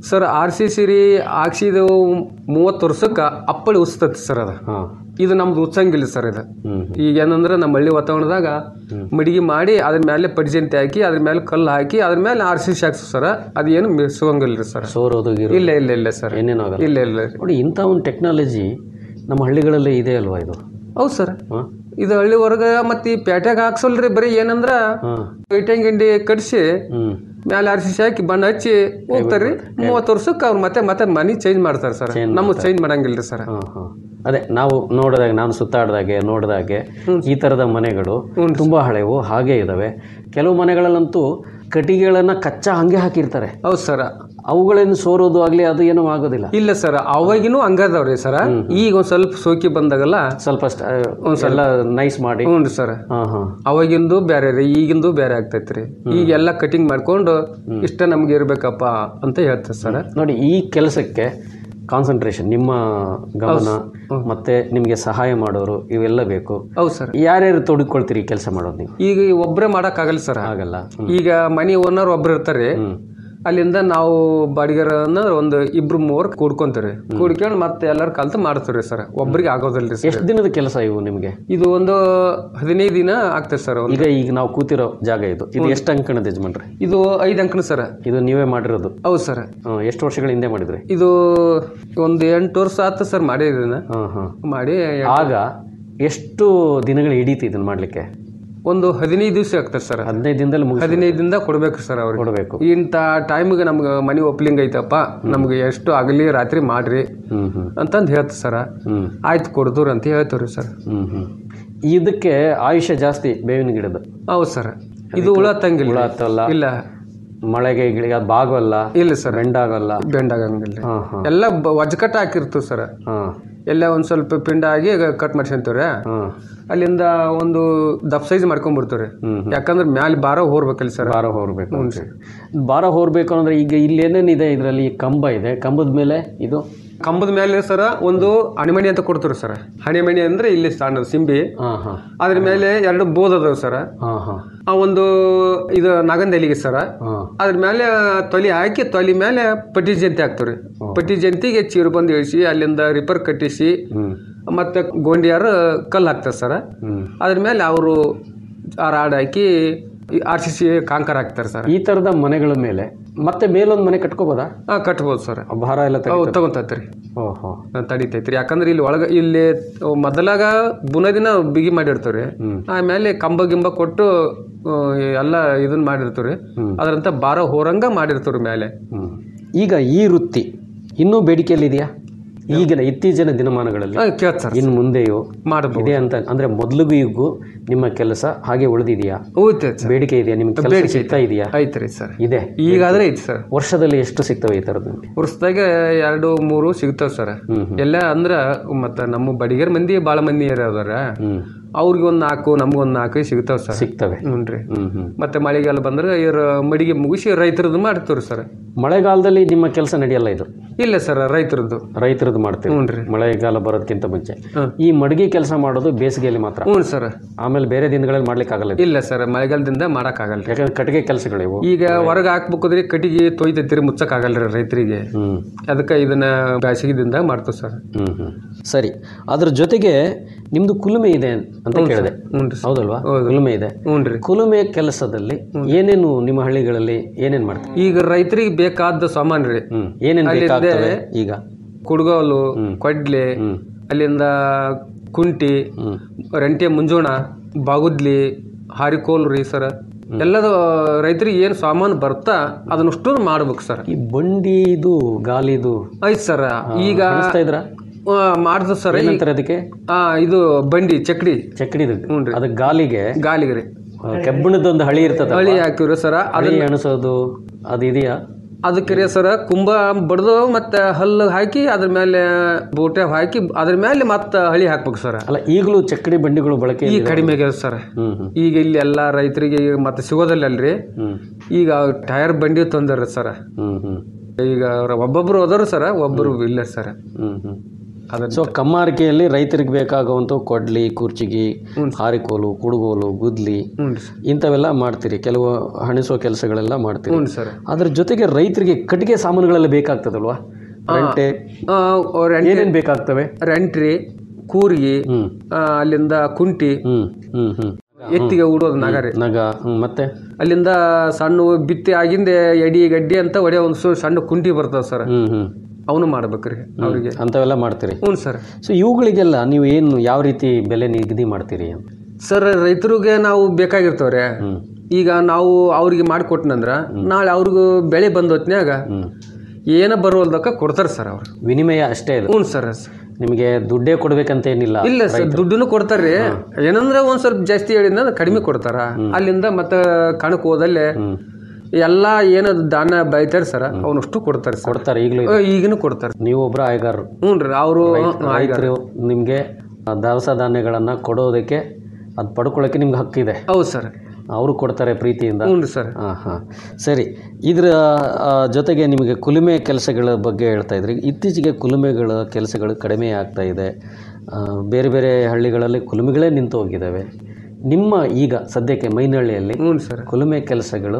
ಸರ್ ಆರ್ ಸಿ ಸಿ ರೀ ಹಾಕ್ಸಿದು ಮೂವತ್ತು ವರ್ಷಕ್ಕೆ ಅಪ್ಪಳಿ ಉಸ್ತತಿ ಸರ್ ಅದು ಇದು ನಮ್ದು ಉತ್ಸಂಗಿಲ್ಲ ಸರ್ ಇದು ಈಗ ಏನಂದ್ರೆ ನಮ್ಮ ಹಳ್ಳಿ ವಾತಾವರಣದಾಗ ಮಡಿಗೆ ಮಾಡಿ ಅದ್ರ ಮೇಲೆ ಪಡಿಜಂತಿ ಹಾಕಿ ಅದ್ರ ಮೇಲೆ ಕಲ್ಲು ಹಾಕಿ ಅದ್ರ ಮೇಲೆ ಆರ್ ಸಿ ಸಿ ಹಾಕ್ಸು ಸರ್ ಅದೇನು ಮಿಸುವಂಗಿಲ್ಲ ರೀ ಸರ್ ಸೋರೋದು ಗೀರೋದು? ಇಲ್ಲ ಇಲ್ಲ ಇಲ್ಲ ಸರ್ ಏನೇನೂ ಆಗಲ್ಲ ಇಲ್ಲ ಇಲ್ಲ ರೀ ನೋಡಿ ಇಂಥ ಒಂದು ಟೆಕ್ನಾಲಜಿ ನಮ್ಮ ಹಳ್ಳಿಗಳಲ್ಲೇ ಇದೆ ಅಲ್ವಾ ಇದು ಹೌದು ಸರ್ ಇದು ಹಳ್ಳಿ ಹೊರಗ ಮತ್ತೆ ಈ ಪೇಟೆಗೆ ಹಾಕ್ಸಲ್ರಿ ಬರೀ ಏನಂದ್ರ ಇಟ್ಟಂಗಿ ಗಿಂಡಿ ಕಟ್ಸಿ ಮೇಲೆ ಆರ್ ಸಿ ಸಿ ಹಾಕಿ ಬಣ್ಣ ಹಚ್ಚಿ ಹೋಗ್ತಾರ್ರಿ ಮೂವತ್ತು ವರ್ಷಕ್ಕೆ ಅವ್ರು ಮತ್ತೆ ಮತ್ತೆ ಮನಿ ಚೇಂಜ್ ಮಾಡ್ತಾರೆ ಸರ್ ನಮಗೆ ಚೇಂಜ್ ಮಾಡಂಗಿಲ್ರಿ ಸರ್ ಅದೇ ನಾವು ನೋಡಿದಾಗ ನಾನು ಸುತ್ತಾಡ್ದಾಗೆ ನೋಡಿದಾಗೆ ಈ ಥರದ ಮನೆಗಳು ತುಂಬ ಹಳೆವು ಹಾಗೇ ಇದ್ದಾವೆ ಕೆಲವು ಮನೆಗಳಲ್ಲಂತೂ ಕಟ್ಟಿಗೆಗಳನ್ನು ಕಚ್ಚಾ ಹಂಗೆ ಹಾಕಿರ್ತಾರೆ ಹೌದು ಸರ್ ಅವುಗಳನ್ನು ಸೋರೋದು ಆಗಲಿ ಅದು ಏನೂ ಆಗೋದಿಲ್ಲ ಇಲ್ಲ ಸರ್ ಅವಾಗಿನೂ ಹಂಗದವ್ರಿ ಸರ್ ಈಗ ಒಂದ್ ಸ್ವಲ್ಪ ಸೋಕಿ ಬಂದಾಗಲ್ಲ ಸ್ವಲ್ಪ ಎಲ್ಲ ನೈಸ್ ಮಾಡಿ ಹ್ಞೂ ಸರ್ ಹಾಂ ಹಾಂ ಅವಾಗಿಂದು ಬೇರೆ ರೀ ಈಗಿಂದು ಬೇರೆ ಆಗ್ತೈತ್ರಿ ಈಗ ಎಲ್ಲ ಕಟಿಂಗ್ ಮಾಡ್ಕೊಂಡು ಇಷ್ಟ ನಮ್ಗೆ ಇರ್ಬೇಕಪ್ಪ ಅಂತ ಹೇಳ್ತಾರೆ ಸರ್ ನೋಡಿ ಈ ಕೆಲಸಕ್ಕೆ ಕಾನ್ಸಂಟ್ರೇಷನ್ ನಿಮ್ಮ ಗಮನ ಮತ್ತೆ ನಿಮಗೆ ಸಹಾಯ ಮಾಡೋರು ಇವೆಲ್ಲ ಬೇಕು ಹೌದು ಸರ್ ಯಾರ್ಯಾರು ತೊಡಗಿಕೊಳ್ತೀರಿ ಕೆಲಸ ಮಾಡೋದು ನೀವು ಈಗ ಒಬ್ಬರೇ ಆಗಲ್ಲ ಸರ್ ಆಗಲ್ಲ ಈಗ ಮನಿ ಓನರ್ ಒಬ್ರು ಇರ್ತಾರೆ ಅಲ್ಲಿಂದ ನಾವು ಬಾಡಿಗೆರನ್ನ ಒಂದು ಇಬ್ರು ಮೂವರು ಕೂಡ್ಕೊಂತೀರಿ ಕೂಡ್ಕೊಂಡು ಮತ್ತೆ ಎಲ್ಲರ ಕಲ್ತು ಮಾಡ್ತೀವಿ ಸರ್ ಒಬ್ರಿಗೆ ಆಗೋದಿಲ್ರಿ ಸರ್ ಎಷ್ಟು ದಿನದ ಕೆಲಸ ಇವು ನಿಮಗೆ ಇದು ಒಂದು ಹದಿನೈದು ದಿನ ಆಗ್ತದೆ ಸರ್ ಒಂದು ಈಗ ಈಗ ನಾವು ಕೂತಿರೋ ಜಾಗ ಇದು ಇದು ಎಷ್ಟು ಅಂಕಣದ ಯಜಮಾನ್ರೆ ಇದು ಐದು ಅಂಕಣ ಸರ್ ಇದು ನೀವೇ ಮಾಡಿರೋದು ಹೌದು ಸರ್ ಎಷ್ಟು ವರ್ಷಗಳ ಹಿಂದೆ ಮಾಡಿದ್ರಿ ಇದು ಒಂದು ಎಂಟು ವರ್ಷ ಆಯ್ತು ಸರ್ ಮಾಡಿದ್ರಿ ಹಾಂ ಹಾಂ ಮಾಡಿ ಆಗ ಎಷ್ಟು ದಿನಗಳು ಹಿಡೀತು ಇದನ್ನ ಮಾಡ್ಲಿಕ್ಕೆ ಒಂದು ಹದಿನೈದು ದಿವಸ ಆಗ್ತದೆ ಸರ್ ಹದಿನೈದು ದಿನದಲ್ಲಿ ಮುಗಿಸ್ ಹದಿನೈದು ದಿನದ ಕೊಡ್ಬೇಕು ಸರ್ ಅವ್ರಿಗೆ ಕೊಡಬೇಕು ಇಂಥ ಟೈಮ್ಗೆ ನಮ್ಗೆ ಮನಿ ಒಪ್ಲಿಂಗ್ ಐತಪ್ಪ ನಮ್ಗೆ ಎಷ್ಟು ಆಗಲಿ ರಾತ್ರಿ ಮಾಡ್ರಿ ಹ್ಮ್ ಹ್ಮ್ ಅಂತಂದು ಹೇಳ್ತ ಸರ್ ಹ್ಮ್ ಆಯ್ತು ಕೊಡ್ದೂರ್ ಅಂತ ಹೇಳ್ತೀವ್ರಿ ಸರ್ ಹ್ಮ್ ಹ್ಮ್ ಇದಕ್ಕೆ ಆಯುಷ್ಯ ಜಾಸ್ತಿ ಬೇವಿನ ಗಿಡದ ಹೌದು ಸರ್ ಇದು ಹುಳ ತಂಗಿಲ್ಲ ಹುಳ ಹತ್ತಲ್ಲ ಇಲ್ಲ ಮಳೆಗೆ ಗಿಳಿಗೆ ಅದು ಬಾಗೋಲ್ಲ ಇಲ್ಲ ಸರ್ ಬೆಂಡಾಗಲ್ಲ ಬೆಂಡಾಗಂಗಿಲ್ಲ ಹಾಂ ಹಾಂ ಎಲ್ಲ ಬ- ವಜ್ಕಟ್ಟ ಹಾಕಿರ್ತೀವಿ ಸರ್ ಹಾಂ ಎಲ್ಲ ಒಂದು ಸ್ವಲ್ಪ ಪಿಂಡ ಆಗಿ ಕಟ್ ಮಾಡ್ಸ್ಕೊಂತೀವ್ರಿ ಹಾಂ ಅಲ್ಲಿಂದ ಒಂದು ದಪ್ ಸೈಜ್ ಮಾಡ್ಕೊಂಡ್ಬಿಡ್ತೀವ್ರಿ ಯಾಕಂದ್ರೆ ಮ್ಯಾಲೆ ಬಾರ ಹೋರ್ಬೇಕಲ್ಲ ಸರ್ ಭಾರ ಹೊರಬೇಕು ಭಾರ ಹೊರಬೇಕು ಅಂದ್ರೆ ಈಗ ಇಲ್ಲಿ ಏನೇನಿದೆ ಇದರಲ್ಲಿ ಕಂಬ ಇದೆ ಕಂಬದ ಮೇಲೆ ಇದು ಕಂಬದ ಮೇಲೆ ಸರ ಒಂದು ಹಣಿಮಣಿ ಅಂತ ಕೊಡ್ತೀವಿ ಸರ್ ಹಣಿಮಣಿ ಅಂದ್ರೆ ಇಲ್ಲಿ ಸಣ್ಣ ಸಿಂಬಿ ಹಾಂ ಹಾಂ ಅದ್ರ ಮೇಲೆ ಎರಡು ಬೋದ್ ಅದಾವ ಸರ್ ಹಾಂ ಹಾಂ ಆ ಒಂದು ಇದು ನಗಂದ ಎಲಿಗೆ ಸರ ಹಾಂ ಅದ್ರ ಮೇಲೆ ತೊಲಿ ಹಾಕಿ ತೊಲಿ ಮೇಲೆ ಪಟ್ಟಿ ಜಂತಿ ಹಾಕ್ತೀವ್ರಿ ಪಟ್ಟಿ ಜಂತಿಗೆ ಚೀರು ಬಂದು ಇಳಿಸಿ ಅಲ್ಲಿಂದ ರಿಪರ್ ಕಟ್ಟಿಸಿ ಮತ್ತೆ ಗೋಂಡಿಯಾರು ಕಲ್ಲು ಹಾಕ್ತಾರೆ ಸರ್ ಅದ್ರ ಮೇಲೆ ಅವರು ಆ ರಾಡ್ ಹಾಕಿ ಆರ್ ಸಿ ಸಿ ಕಾಂಕರ್ ಹಾಕ್ತಾರೆ ಸರ್ ಈ ತರದ ಮನೆಗಳ ಮೇಲೆ ಮತ್ತೆ ಮೇಲೊಂದು ಮನೆ ಕಟ್ಕೋಬೋದಾ ಹಾಂ ಕಟ್ಬೋದು ಸರ್ ಭಾರ ಎಲ್ಲ ಅವು ತಗೊಂತೈತ್ರಿ ಓಹೋ ತಡಿತೈತ್ರಿ ಯಾಕಂದ್ರೆ ಇಲ್ಲಿ ಒಳಗ ಇಲ್ಲಿ ಮೊದಲಾಗ ಬುನದಿನ ಬಿಗಿ ಮಾಡಿರ್ತೀವ್ರಿ ಆಮೇಲೆ ಕಂಬ ಗಿಂಬ ಕೊಟ್ಟು ಆ, ಎಲ್ಲ ಇದನ್ನ ಮಾಡಿರ್ತೀವ್ರಿ ಅದ್ರಂತ ಬಾರ ಹೋರಂಗ ಮಾಡಿರ್ತೀವ್ರಿ ಮೇಲೆ ಹ್ಮ್. ಈಗ ಈ ವೃತ್ತಿ ಇನ್ನೂ ಬೇಡಿಕೆಯಲ್ಲಿದೆಯಾ ಈಗಿನ ಇತ್ತೀಚಿನ ದಿನಮಾನಗಳಲ್ಲಿ ಕೇಳ್ತ ಸರ್ ಇನ್ನು ಮುಂದೆಯೂ ಮಾಡಬಹುದು ಇದೆ ಅಂತ ಅಂದ್ರೆ ಮೊದಲಿಗೂ ಈಗೂ ನಿಮ್ಮ ಕೆಲಸ ಹಾಗೆ ಉಳಿದಿದೆಯಾ ಉಳಿತೈತೆ ಸರ್ ಬೇಡಿಕೆ ಇದೆಯಾ ನಿಮ್ಗೆ ಕೆಲಸ ಬೇಡಿಕೆ ಸಿಗ್ತಾ ಇದೆಯಾ ಐತ್ರಿ ಸರ್ ಇದೆ ಈಗಾದ್ರೆ ಐತಿ ಸರ್ ವರ್ಷದಲ್ಲಿ ಎಷ್ಟು ಸಿಗ್ತವೆ ಈ ಥರದ್ದು ನಿಮಗೆ ವರ್ಷದಾಗ ಎರಡು ಮೂರು ಸಿಗ್ತಾವ ಸರ್ ಎಲ್ಲ ಅಂದ್ರ ಮತ್ತ ನಮ್ಮ ಬಡಿಗರ್ ಮಂದಿ ಬಾಳ ಮಂದಿ ಅದಾರ ಅವ್ರಿಗೆ ಒಂದ್ ನಾಲ್ಕು ನಮ್ಗೊಂದ್ ನಾಲ್ಕು ಸಿಗ್ತಾವ ಸರ್ ಸಿಗ್ತವೆ ಹ್ಞೂನ್ರಿ ಹ್ಮ್ ಹ್ಮ್ ಮತ್ತೆ ಮಳೆಗಾಲ ಬಂದ್ರೆ ಇವ್ರ ಮಡಿಗೆ ಮುಗಿಸಿ ರೈತರದ್ದು ಮಾಡ್ತೀವ್ರಿ ಸರ್ ಮಳೆಗಾಲದಲ್ಲಿ ನಿಮ್ಮ ಕೆಲಸ ನಡೆಯಲ್ಲ ಇದು ಇಲ್ಲ ಸರ್ ರೈತರದ್ದು ರೈತರದ್ದು ಮಾಡ್ತೀವಿ ಹ್ಞೂನ್ರಿ. ಮಳೆಗಾಲ ಬರೋದಕ್ಕಿಂತ ಮುಂಚೆ ಈ ಮಡಗಿ ಕೆಲಸ ಮಾಡೋದು ಬೇಸಿಗೆಯಲ್ಲಿ ಮಾತ್ರ ಹ್ಞೂ ಸರ್ ಆಮೇಲೆ ಬೇರೆ ದಿನಗಳಲ್ಲಿ ಮಾಡ್ಲಿಕ್ಕೆ ಆಗಲ್ಲ ಇದು. ಇಲ್ಲ ಸರ್ ಮಳೆಗಾಲದಿಂದ ಮಾಡಕ್ ಆಗಲ್ರಿ ಯಾಕಂದ್ರೆ ಕಟ್ಟಿಗೆ ಕೆಲಸಗಳಿವು ಈಗ ಹೊರಗೆ ಹಾಕ್ಬೇಕಂದ್ರೆ ಕಟ್ಟಿಗೆ ತೊಯ್ತೈತಿರಿ ಮುಚ್ಚಕ್ ಆಗಲ್ರಿ ರೈತರಿಗೆ ಹ್ಮ್ ಅದಕ್ಕೆ ಇದನ್ನ ಬೇಸಿಗೆದಿಂದ ಮಾಡ್ತೀವಿ ಸರ್ ಹ್ಮ್ ಹ್ಮ್ ಸರಿ ಅದ್ರ ಜೊತೆಗೆ ನಿಮ್ದು ಕುಲುಮೆ ಇದೆ ಅಂತ ಹ್ಞೂ ಕೇಳಿದೆ ಸರ್. ಹ್ಞೂ ರೀ ಸರ್. ಹೌದಲ್ವಾ ಹೌದು. ಕುಲುಮೆ ಇದೆ ಹ್ಞೂನ್ರಿ ಕುಲುಮೆ ಕೆಲಸದಲ್ಲಿ ಏನೇನು ನಿಮ್ಮ ಹಳ್ಳಿಗಳಲ್ಲಿ ಏನೇನ್ ಮಾಡ್ತೀವಿ ಈಗ ರೈತರಿಗೆ ಬೇಕಾದ ಸಾಮಾನು ರೀ ಹ್ಮ್ ಏನೇನ್ ಅಲ್ಲಿಂದ ಬೇಕಾಗ್ತವೆ ಈಗ ಕುಡ್ಗೋಲು ಕೊಡ್ಲಿ ಅಲ್ಲಿಂದ ಕುಂಟಿ ರಂಟೆ ಮುಂಜೋಣ ಬಾಗುದ್ಲಿ ಹಾರಿಕೋಲ್ ರೀ ಸರ್ ಎಲ್ಲದ ರೈತರಿಗೆ ಏನು ಸಾಮಾನು ಬರ್ತಾ ಅದನ್ನಷ್ಟು ಮಾಡ್ಬೇಕು ಸರ್ ಈ ಬಂಡಿದು ಗಾಲಿದು ಐತ್ ಸರ್ ಈಗ ಬಳಸ್ತಾ ಇದ್ರಾ? ಮಾಡ್ದು ಸರ್ ಏನಂತಾರೆ ಅದಕ್ಕೆ ಆ ಇದು ಬಂಡಿ ಚಕ್ಡಿ ಚಕ್ಡಿದು ಹ್ಞೂನ್ರಿ ಅದಕ್ಕೆ ಗಾಲಿಗೆ ಗಾಲಿಗೆ ರೀ ಕೆಬ್ಬಣದೊಂದು ಹಳಿ ಇರ್ತದ ಹಳಿ ಹಾಕಿವ್ರಿ ಸರ್ ಹಳಿ ಅಣಸೋದು ಅದು ಇದೆಯಾ ಅದಕ್ಕೆ ರೀ ಸರ್ ಕುಂಭ ಬಡ್ದು ಮತ್ತೆ ಹಲ್ಲು ಹಾಕಿ ಅದ್ರ ಮೇಲೆ ಬೋಟೆ ಹಾಕಿ ಅದ್ರ ಮೇಲೆ ಮತ್ತೆ ಹಳಿ ಹಾಕ್ಬೇಕು ಸರ್ ಅಲ್ಲ ಈಗಲೂ ಚಕ್ಕಡಿ ಬಂಡಿಗಳು ಬಳಕೆ ಈಗ ಕಡಿಮೆ ಆಗ್ಯದ ಸರ್ ಹ್ಮ್ ಹ್ಮ್ ಈಗ ಇಲ್ಲಿ ಎಲ್ಲಾ ರೈತರಿಗೆ ಈಗ ಮತ್ತೆ ಸಿಗೋದಿಲ್ಲ ಅಲ್ರಿ ಹ್ಮ್ ಈಗ ಟೈರ್ ಬಂಡಿ ತಂದಾರ ಸರ್ ಹ್ಮ್ ಹ್ಮ್ ಈಗ ಅವ್ರ ಒಬ್ಬೊಬ್ರು ಹೋದರು ಸರ್ ಒಬ್ಬರು ಇಲ್ಲ ಸರ್ ಹ್ಮ್ ಹ್ಮ್ ಅದನ್ನ ಸೊ ಕಮ್ಮಾರಿಕೆಯಲ್ಲಿ ರೈತರಿಗೆ ಬೇಕಾಗುವಂಥ ಕೊಡ್ಲಿ ಕುರ್ಚಿಗಿ ಹಾರಿಕೋಲು ಕುಡುಗೋಲು ಗುದ್ಲಿ ಇಂಥವೆಲ್ಲ ಮಾಡ್ತೀರಿ ಕೆಲವು ಹಣಿಸೋ ಕೆಲಸಗಳೆಲ್ಲ ಮಾಡ್ತೀರಿ ಹ್ಞೂ ಸರ್ ಅದ್ರ ಜೊತೆಗೆ ರೈತರಿಗೆ ಕಟ್ಟಿಗೆ ಸಾಮಾನುಗಳೆಲ್ಲ ಬೇಕಾಗ್ತದಲ್ವಾ ರೆಂಟೆ ಏನೇನು ಬೇಕಾಗ್ತವೆ ರೆಂಟ್ರಿ ಕೂರ್ಗಿ ಆ, ಅಲ್ಲಿಂದ ಕುಂಟಿ ಎತ್ತಿಗೆ ಉಡೋದು ನಗರಿ ನಗ ಮತ್ತೆ ಅಲ್ಲಿಂದ ಸಣ್ಣ ಬಿತ್ತಿ ಆಗಿಂದ ಎಡಿ ಗಡ್ಡಿ ಅಂತ ಒಡೆ ಒಂದು ಸು- ಸಣ್ಣ ಕುಂಟಿ ಬರ್ತದೆ ಸರ್ ಹ್ಮ್ ಹ್ಮ್ ಅವನು ಮಾಡ್ಬೇಕ್ರಿ ಅವ್ರಿಗೆ ಅಂಥವೆಲ್ಲ ಮಾಡ್ತೀರಿ ಹ್ಞೂ ಸರ್ ಸೊ ಇವುಗಳಿಗೆಲ್ಲ ನೀವು ಏನು ಯಾವ ರೀತಿ ಬೆಲೆ ನಿಗದಿ ಮಾಡ್ತೀರಿ ಅಂತ ಸರ್ ರೈತರಿಗೆ ನಾವು ಬೇಕಾಗಿರ್ತವ್ರೆ ಈಗ ನಾವು ಅವ್ರಿಗೆ ಮಾಡಿಕೊಟ್ನಂದ್ರ ನಾಳೆ ಅವ್ರಿಗೂ ಬೆಳೆ ಬಂದ ಹೊತ್ನ್ಯಾಗ ಏನ ಬರೋಲ್ದಕ್ಕ ಕೊಡ್ತಾರೆ ಸರ್ ಅವ್ರು ವಿನಿಮಯ ಅಷ್ಟೇ ಇದು ಹ್ಞೂ ಸರ್ ನಿಮಗೆ ದುಡ್ಡೇ ಕೊಡ್ಬೇಕಂತ ಏನಿಲ್ಲ ಇಲ್ಲ ಸರ್ ದುಡ್ಡನ್ನು ಕೊಡ್ತಾರ್ರಿ ಏನಂದ್ರೆ ಒಂದ್ ಸ್ವಲ್ಪ ಜಾಸ್ತಿ ಹೇಳಿದ್ನ ಕಡಿಮೆ ಕೊಡ್ತಾರ ಅಲ್ಲಿಂದ ಮತ್ತೆ ಕಣಕ್ ಹೋದಲ್ಲೇ ಎಲ್ಲಾ ಏನು ದಾನ ಬೈತಾರ ಸರ್ ಅವನಷ್ಟು ಕೊಡ್ತಾರೆ ಸರ್ ಕೊಡ್ತಾರೆ ಈಗಲೂ ಈಗನು ಕೊಡ್ತಾರೆ ನೀವು ಒಬ್ಬರ ಆಯ್ಗಾರರು ಹ್ಞೂ ರೀ ಅವರು ರೈತರು ನಿಮಗೆ ದವಸ ಧಾನ್ಯಗಳನ್ನು ಕೊಡೋದಕ್ಕೆ ಅದು ಪಡ್ಕೊಳ್ಳೋಕೆ ನಿಮ್ಗೆ ಹಕ್ಕಿದೆ ಹೌದು ಸರ್ ಅವರು ಕೊಡ್ತಾರೆ ಪ್ರೀತಿಯಿಂದ ಹ್ಞೂ ಸರ್ ಹಾಂ ಹಾಂ ಸರಿ ಇದರ ಆ, ಜೊತೆಗೆ ನಿಮಗೆ ಕುಲುಮೆ ಕೆಲಸಗಳ ಬಗ್ಗೆ ಹೇಳ್ತಾ ಇದ್ರಿ ಇತ್ತೀಚೆಗೆ ಕುಲುಮೆಗಳ ಕೆಲಸಗಳು ಕಡಿಮೆ ಆಗ್ತಾ ಇದೆ ಆ, ಬೇರೆ ಬೇರೆ ಹಳ್ಳಿಗಳಲ್ಲಿ ಕುಲುಮೆಗಳೇ ನಿಂತು ಹೋಗಿದ್ದಾವೆ ನಿಮ್ಮ ಈಗ ಸದ್ಯಕ್ಕೆ ಮೈನಹಳ್ಳಿಯಲ್ಲಿ ಹ್ಞೂ ಸರ್ ಕುಲುಮೆ ಕೆಲಸಗಳು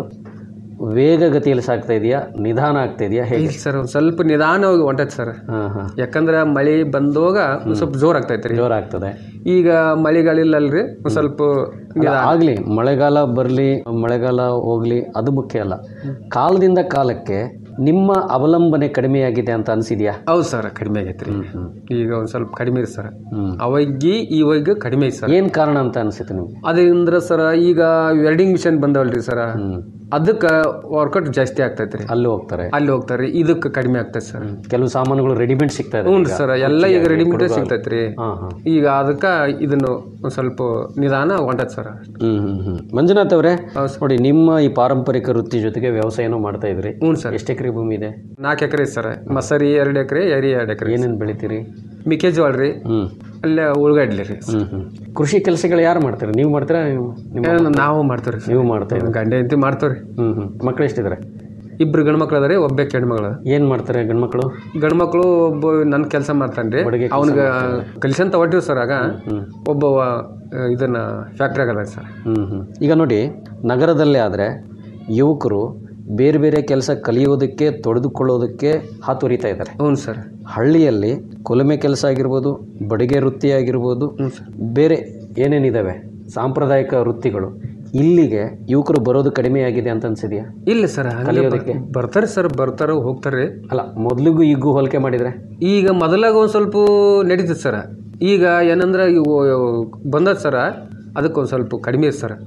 ವೇಗಗತಿಯಲ್ಲಿ ಸಾಗ್ತಾ ಇದೆಯಾ ನಿಧಾನ ಆಗ್ತಾ ಇದೆಯಾ ಹೇಗೆ ಇಲ್ಲ ಸರ್ ಒಂದ್ ಸ್ವಲ್ಪ ನಿಧಾನವಾಗಿ ಹೊಂಟೈತೆ ಸರ್ ಹಾಂ ಹಾಂ ಯಾಕಂದ್ರೆ ಮಳೆ ಬಂದೋಗ ಒಂದ್ ಸ್ವಲ್ಪ ಜೋರ್ ಆಗ್ತೈತ್ರಿ ಜೋರ ಆಗ್ತದೆ ಈಗ ಮಳೆಗಳಿಲ್ಲಲ್ರಿ ಒಂದ್ ಸ್ವಲ್ಪ ನಿಧಾನ. ಆಗಲಿ ಮಳೆಗಾಲ ಬರಲಿ ಮಳೆಗಾಲ ಹೋಗಲಿ ಅದು ಮುಖ್ಯ ಅಲ್ಲ ಕಾಲದಿಂದ ಕಾಲಕ್ಕೆ ನಿಮ್ಮ ಅವಲಂಬನೆ ಕಡಿಮೆಯಾಗಿದೆ ಅಂತ ಅನಿಸಿದ್ಯಾ ಹೌದು ಸರ್ ಕಡಿಮೆ ಆಗೈತ್ರಿ ಈಗ ಒಂದ್ ಸ್ವಲ್ಪ ಕಡಿಮೆ ಇದೆ ಸರ್ ಅವಾಗಿ ಇವಾಗ ಕಡಿಮೆ ಐತೆ ಸರ್ ಏನು ಕಾರಣ ಅಂತ ಅನಿಸುತ್ತೆ ನಿಮಗೆ ಅದ್ರಿಂದ ಸರ್ ಈಗ ವೆಲ್ಡಿಂಗ್ ಮಿಷನ್ ಬಂದವಲ್ರಿ ಸರ್ ಅದಕ್ಕೆ ವರ್ಕೌಟ್ ಜಾಸ್ತಿ ಆಗ್ತೈತ್ರಿ ಅಲ್ಲಿ ಹೋಗ್ತಾರೆ ಅಲ್ಲಿ ಹೋಗ್ತಾರೆ ಇದಕ್ಕೆ ಕಡಿಮೆ ಆಗ್ತೈತೆ ಸರ್ ಕೆಲವು ಸಾಮಾನುಗಳು ರೆಡಿಮೇಡ್ ಸಿಗ್ತಾ ಇದೆ ಹ್ಞೂ ಈಗ. ಸರ್ ಎಲ್ಲ ಈಗ ರೆಡಿಮೇಡ್ ಹುಡುಗ- ಸಿಗ್ತೈತ್ರಿ ಹಾಂ ಹಾಂ ಈಗ ಅದಕ್ಕೆ ಇದನ್ನು ಒಂದ್ ಸ್ವಲ್ಪ ನಿಧಾನ ಹೊಂಟೈತೆ ಸರ್ ಹ್ಮ್ ಹ್ಮ್ ಹ್ಮ್ ಮಂಜುನಾಥ್ ಅವರೇ ನೋಡಿ ನಿಮ್ಮ ಈ ಪಾರಂಪರಿಕ ವೃತ್ತಿ ಜೊತೆಗೆ ವ್ಯವಸಾಯನೂ ಮಾಡ್ತಾ ಇದ್ರಿ ಹ್ಞೂ ಸರ್ ಎಷ್ಟು ಎಕರೆ ಭೂಮಿ ಇದೆ ನಾಲ್ಕು ಎಕರೆ ಸರ್ ಮಸರಿ ಎರಡು ಎಕರೆ ಎರಿ ಎರಡು ಎಕರೆ ಏನೇನು ಬೆಳಿತೀರಿ ಮೆಕ್ಕೆಜೋಳ ರೀ ಹ್ಮ್ ಅಲ್ಲೇ ಉಳ್ಳಾಗಡ್ಲಿ ರೀ ಹ್ಮ್ ಹ್ಮ್ ಕೃಷಿ ಕೆಲಸಗಳು ಯಾರು ಮಾಡ್ತಾರೆ ನೀವು ಮಾಡ್ತೀರಾ ನಿಮ್ಮ ಏನು ನಾವು ಮಾಡ್ತೇವ್ರಿ ಸರ್. ನೀವು ಮಾಡ್ತಾ ಇದ್ದೀರಿ ಗಂಡ ಹೆಂಡತಿ ಮಾಡ್ತೇವ್ರಿ ಹ್ಮ್ ಹ್ಮ್ ಮಕ್ಕಳು ಎಷ್ಟಿದ್ದಾರೆ ಇಬ್ರು ಗಂಡು ಮಕ್ಳು ಅದಾರಿ ಒಬ್ಬ ಹೆಣ್ಮಗಳು ಏನು ಮಾಡ್ತಾರೆ ಗಂಡ್ಮಕ್ಳು ಗಂಡು ಮಕ್ಕಳು ಒಬ್ಬ ನನ್ನ ಕೆಲಸ ಮಾಡ್ತಾನ್ರಿ ಬಡಿಗೆ ಕೆಲ್ಸ ಅವನಿಗೆ ಕಲಿಸಂತ ಹೊಟ್ಟಿವಿ ಸರ್ ಆಗ ಒಬ್ಬ ಇದನ್ನ ಫ್ಯಾಕ್ಟ್ರಿ ಆಗದ ಸರ್ ಹ್ಮ್ ಹ್ಮ್ ಈಗ ನೋಡಿ ನಗರದಲ್ಲೇ ಆದರೆ ಯುವಕರು ಬೇರೆ ಬೇರೆ ಕೆಲಸ ಕಲಿಯೋದಕ್ಕೆ ತೊಡೆದುಕೊಳ್ಳೋದಕ್ಕೆ ಹಾತೊರಿತಾ ಇದ್ದಾರೆ ಹ್ಞೂ ಸರ್ ಹಳ್ಳಿಯಲ್ಲಿ ಕೊಲಮೆ ಕೆಲಸ ಆಗಿರ್ಬೋದು ಬಡಿಗೆ ವೃತ್ತಿ ಆಗಿರ್ಬೋದು ಬೇರೆ ಏನೇನಿದ್ದಾವೆ ಸಾಂಪ್ರದಾಯಿಕ ವೃತ್ತಿಗಳು ಇಲ್ಲಿಗೆ ಯುವಕರು ಬರೋದು ಕಡಿಮೆ ಆಗಿದೆ ಅಂತ ಅನ್ಸಿದ್ಯಾ ಇಲ್ಲ ಸರ್ ಕಲಿಯೋದಕ್ಕೆ ಬರ್ತಾರೆ ಸರ್ ಬರ್ತಾರ ಹೋಗ್ತಾರೆ ಅಲ್ಲ ಮೊದಲಿಗೂ ಈಗೂ ಹೋಲಿಕೆ ಮಾಡಿದರೆ ಈಗ ಮೊದಲಾಗ ಒಂದು ಸ್ವಲ್ಪ ನಡೀತದೆ ಸರ್ ಈಗ ಏನಂದ್ರೆ ಇವು ಬಂದದ ಸರ ಅದಕ್ಕೆ ಒಂದು ಸ್ವಲ್ಪ ಕಡಿಮೆ ಇದೆ ಸರ್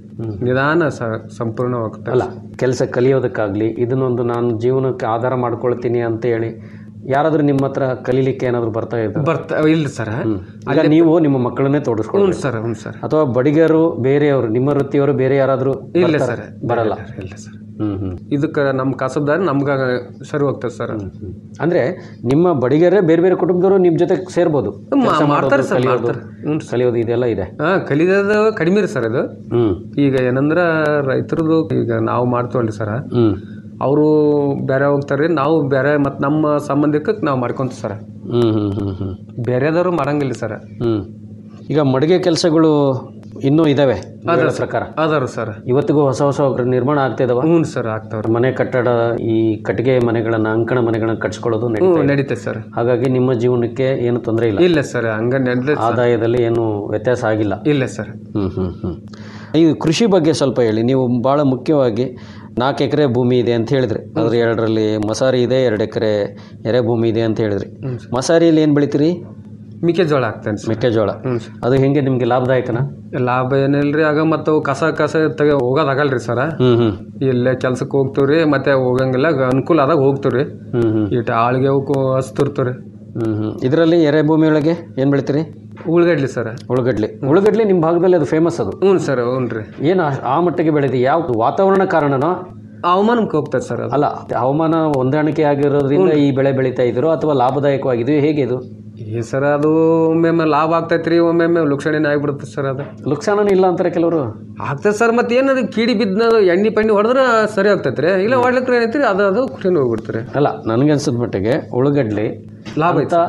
ನಿಧಾನ ಸ ಸಂಪೂರ್ಣವಾಗ್ತದೆ ಅಲ್ಲ ಕೆಲಸ ಕಲಿಯೋದಕ್ಕಾಗಲಿ ಇದನ್ನೊಂದು ನಾನು ಜೀವನಕ್ಕೆ ಆಧಾರ ಮಾಡ್ಕೊಳ್ತೀನಿ ಅಂತ ಹೇಳಿ ಯಾರಾದರೂ ನಿಮ್ಮ ಹತ್ರ ಕಲೀಲಿಕ್ಕೆ ಏನಾದರೂ ಬರ್ತಾ ಇದ್ದಾರೆ ಬರ್ತಾ ಇಲ್ಲ ಸರ್ ಈಗ ನೀವು ನಿಮ್ಮ ಮಕ್ಕಳನ್ನೇ ತೋಡಿಸ್ಕೊಳ್ಳಿ ಹ್ಞೂ ಸರ್ ಹ್ಞೂ ಸರ್ ಅಥವಾ ಬಡಿಗರು ಬೇರೆಯವರು ನಿಮ್ಮ ವೃತ್ತಿಯವರು ಬೇರೆ ಯಾರಾದರೂ ಇಲ್ಲ ಬರ್ತಾರಾ? ಸರ್ ಬರಲ್ಲ ಇಲ್ಲ ಸರ್ ಹ್ಮ್ ಹ್ಮ್ ಇದಕ್ಕೆ ನಮ್ಮ ಕಸಬ್ದಾರಿ ನಮ್ಗೆ ಸರಿ ಹೋಗ್ತದೆ ಸರ್ ಅಂದ್ರೆ ನಿಮ್ಮ ಬಡಿಗರೇ ಬೇರೆ ಬೇರೆ ಕುಟುಂಬದವರು ನಿಮ್ಮ ಜೊತೆ ಸೇರ್ಬೋದು ಮಾ- ಕೆಲ್ಸ ಮಾಡೋದು, ಮಾಡ್ತಾರೆ ಸರ್, ಕಲಿಯೋದು, ಮಾಡ್ತಾರೆ. ಕಲಿಯೋದು ಇದೆಲ್ಲ ಇದೆ ಹಾಂ ಕಲಿಯೋದು ಕಡಿಮೆ ರೀ ಸರ್ ಇದು ಹ್ಮ್ ಈಗ ಏನಂದ್ರೆ ರೈತರದು ಈಗ ನಾವು ಮಾಡ್ತೀವಲ್ರಿ ಸರ್ ಹ್ಮ್ ಅವರು ಬೇರೆ ಹೋಗ್ತಾರೆ ನಾವು ಬೇರೆ ಮತ್ತು ನಮ್ಮ ಸಂಬಂಧಿಕಕ್ಕೆ ನಾವು ಮಾಡ್ಕೊಂತೀವಿ ಸರ್ ಹ್ಮ್ ಹ್ಮ್ ಹ್ಮ್ ಹ್ಮ್ ಬೇರೆದವರು ಮಾಡಂಗಿಲ್ಲ ಸರ್ ಹ್ಮ್ ಈಗ ಮಡಿಗೆ ಕೆಲಸಗಳು ಇನ್ನೂ ಇದಾವೆ ಅದಾವ ಹೇಳೋ ಸರ್. ಪ್ರಕಾರ ಅದಾವ್ರಿ ಸರ್ ಇವತ್ತಿಗೂ ಹೊಸ ಹೊಸ ನಿರ್ಮಾಣ ಆಗ್ತಾ ಇದಾವ ಹ್ಞೂ ಸರ್ ಆಗ್ತಾವ್ರಿ ಮನೆ ಕಟ್ಟಡ ಈ ಕಟ್ಟಿಗೆ ಮನೆಗಳನ್ನ ಅಂಕಣ ಮನೆಗಳನ್ನ ಕಟ್ಸ್ಕೊಳ್ಳೋದು ಹ್ಞೂ ನಡೀತಾ ಇದೆ. ನಡೀತೈತೆ ಸರ್ ಹಾಗಾಗಿ ನಿಮ್ಮ ಜೀವನಕ್ಕೆ ಏನು ತೊಂದರೆ ಇಲ್ಲ ಇಲ್ಲ ಸರ್ ಹಂಗ ನಡೀತೈತೆ ಸರ್. ಆದಾಯದಲ್ಲಿ ಏನು ವ್ಯತ್ಯಾಸ ಆಗಿಲ್ಲ ಇಲ್ಲ ಸರ್ ಹ್ಮ್ ಹ್ಮ್ ಹ್ಮ್ ಈ ಕೃಷಿ ಬಗ್ಗೆ ಸ್ವಲ್ಪ ಹೇಳಿ ನೀವು ಭಾಳ ಮುಖ್ಯವಾಗಿ ನಾಲ್ಕು ಎಕರೆ ಭೂಮಿ ಇದೆ ಅಂತ ಹೇಳಿದ್ರಿ ಅದ್ರ ಎರಡರಲ್ಲಿ ಮಸಾರಿ ಇದೆ ಎರಡು ಎಕರೆ ಎರೆ ಭೂಮಿ ಇದೆ ಅಂತ ಹೇಳಿದ್ರಿ ಮಸಾರಿಯಲ್ಲಿ ಏನು ಬೆಳಿತೀರಿ ಮೆಕ್ಕೆಜೋಳ ಹಾಕ್ತೇನೆ ಸರ್ ಮೆಕ್ಕೆಜೋಳ ಹ್ಞೂ ಅದು ಹೆಂಗೆ ನಿಮಗೆ ಲಾಭದಾಯಕನ ಲಾಭ ಏನಿಲ್ರಿ ಆಗ ಮತ್ತು ಅವು ಕಸ ಕಸ ತೆಗೆ ಹೋಗೋದಾಗಲ್ರಿ ಸರ್ ಹ್ಮ್ ಹ್ಮ್ ಇಲ್ಲೇ ಕೆಲ್ಸಕ್ಕೆ ಹೋಗ್ತೀವ್ರಿ ಮತ್ತೆ ಹೋಗಂಗಿಲ್ಲ ಗ- ಅನುಕೂಲ ಆದಾಗ ಹೋಗ್ತೀವ್ರಿ ಹ್ಮ್ ಹ್ಮ್ ಇಟ್ಟು ಆಳ್ಗೆ ಅವಕ್ಕೂ ಹಸ್ತಿರ್ತೀವ್ರಿ ಹ್ಮ್ ಹ್ಮ್ ಇದರಲ್ಲಿ ಎರೆ ಭೂಮಿ ಒಳಗೆ ಏನು ಬೆಳಿತೀರಿ ಉಳ್ಳಗಡ್ಲಿ ಸರ್ ಉಳ್ಳಗಡ್ಲಿ ಉಳ್ಳಗಡ್ಲಿ ನಿಮ್ಮ ಭಾಗದಲ್ಲಿ ಅದು ಫೇಮಸ್ ಅದು ಹ್ಞೂ ಸರ್ ಹ್ಞೂ ರೀ ಏನು ಆ- ಆ ಮಟ್ಟಿಗೆ ಬೆಳೆದಿ ಯಾವ ವಾತಾವರಣ ಕಾರಣನೋ ಹವಾಮಾನಕ್ಕೆ ಹೋಗ್ತದೆ ಸರ್ ಅದು ಅಲ್ಲ ಹವಾಮಾನ ಹೊಂದಾಣಿಕೆ ಆಗಿರೋದ್ರಿಂದ ಈ ಬೆಳೆ ಬೆಳೀತಾ ಇದ್ರು ಅಥವಾ ಲಾಭದಾಯಕವಾಗಿದೆಯೋ ಹೇಗೆ ಇದು ಈ ಸರ್ ಅದು ಒಮ್ಮೊಮ್ಮೆ ಲಾಭ ಆಗ್ತೈತ್ರಿ ಒಮ್ಮೊಮ್ಮೆ ಲುಕ್ಷಣೆನೇ ಆಗ್ಬಿಡುತ್ತೆ ಸರ್ ಅದು ಲುಕ್ಸಾನನೇ ಇಲ್ಲ ಅಂತಾರೆ ಕೆಲವರು ಆಗ್ತದೆ ಸರ್ ಮತ್ತೆ ಏನದು ಕೀಡಿ ಬಿದ್ದ ಎಣ್ಣೆ ಪಣ್ಣಿ ಹೊಡೆದ್ರೆ ಸರಿ ಆಗ್ತೈತ್ರಿ ಇಲ್ಲ ಹೊಡ್ಲಿಕ್ಕೆ ಏನೈತ್ರಿ ಅದು ಅದು ಕುಟಿನ ಹೋಗ್ಬಿಡ್ತಾರೆ ಅಲ್ಲ ನನಗನ್ಸಿದ ಮಟ್ಟಿಗೆ ಉಳ್ಳಗಡ್ಲಿ ಲಾಭ ಅಂತ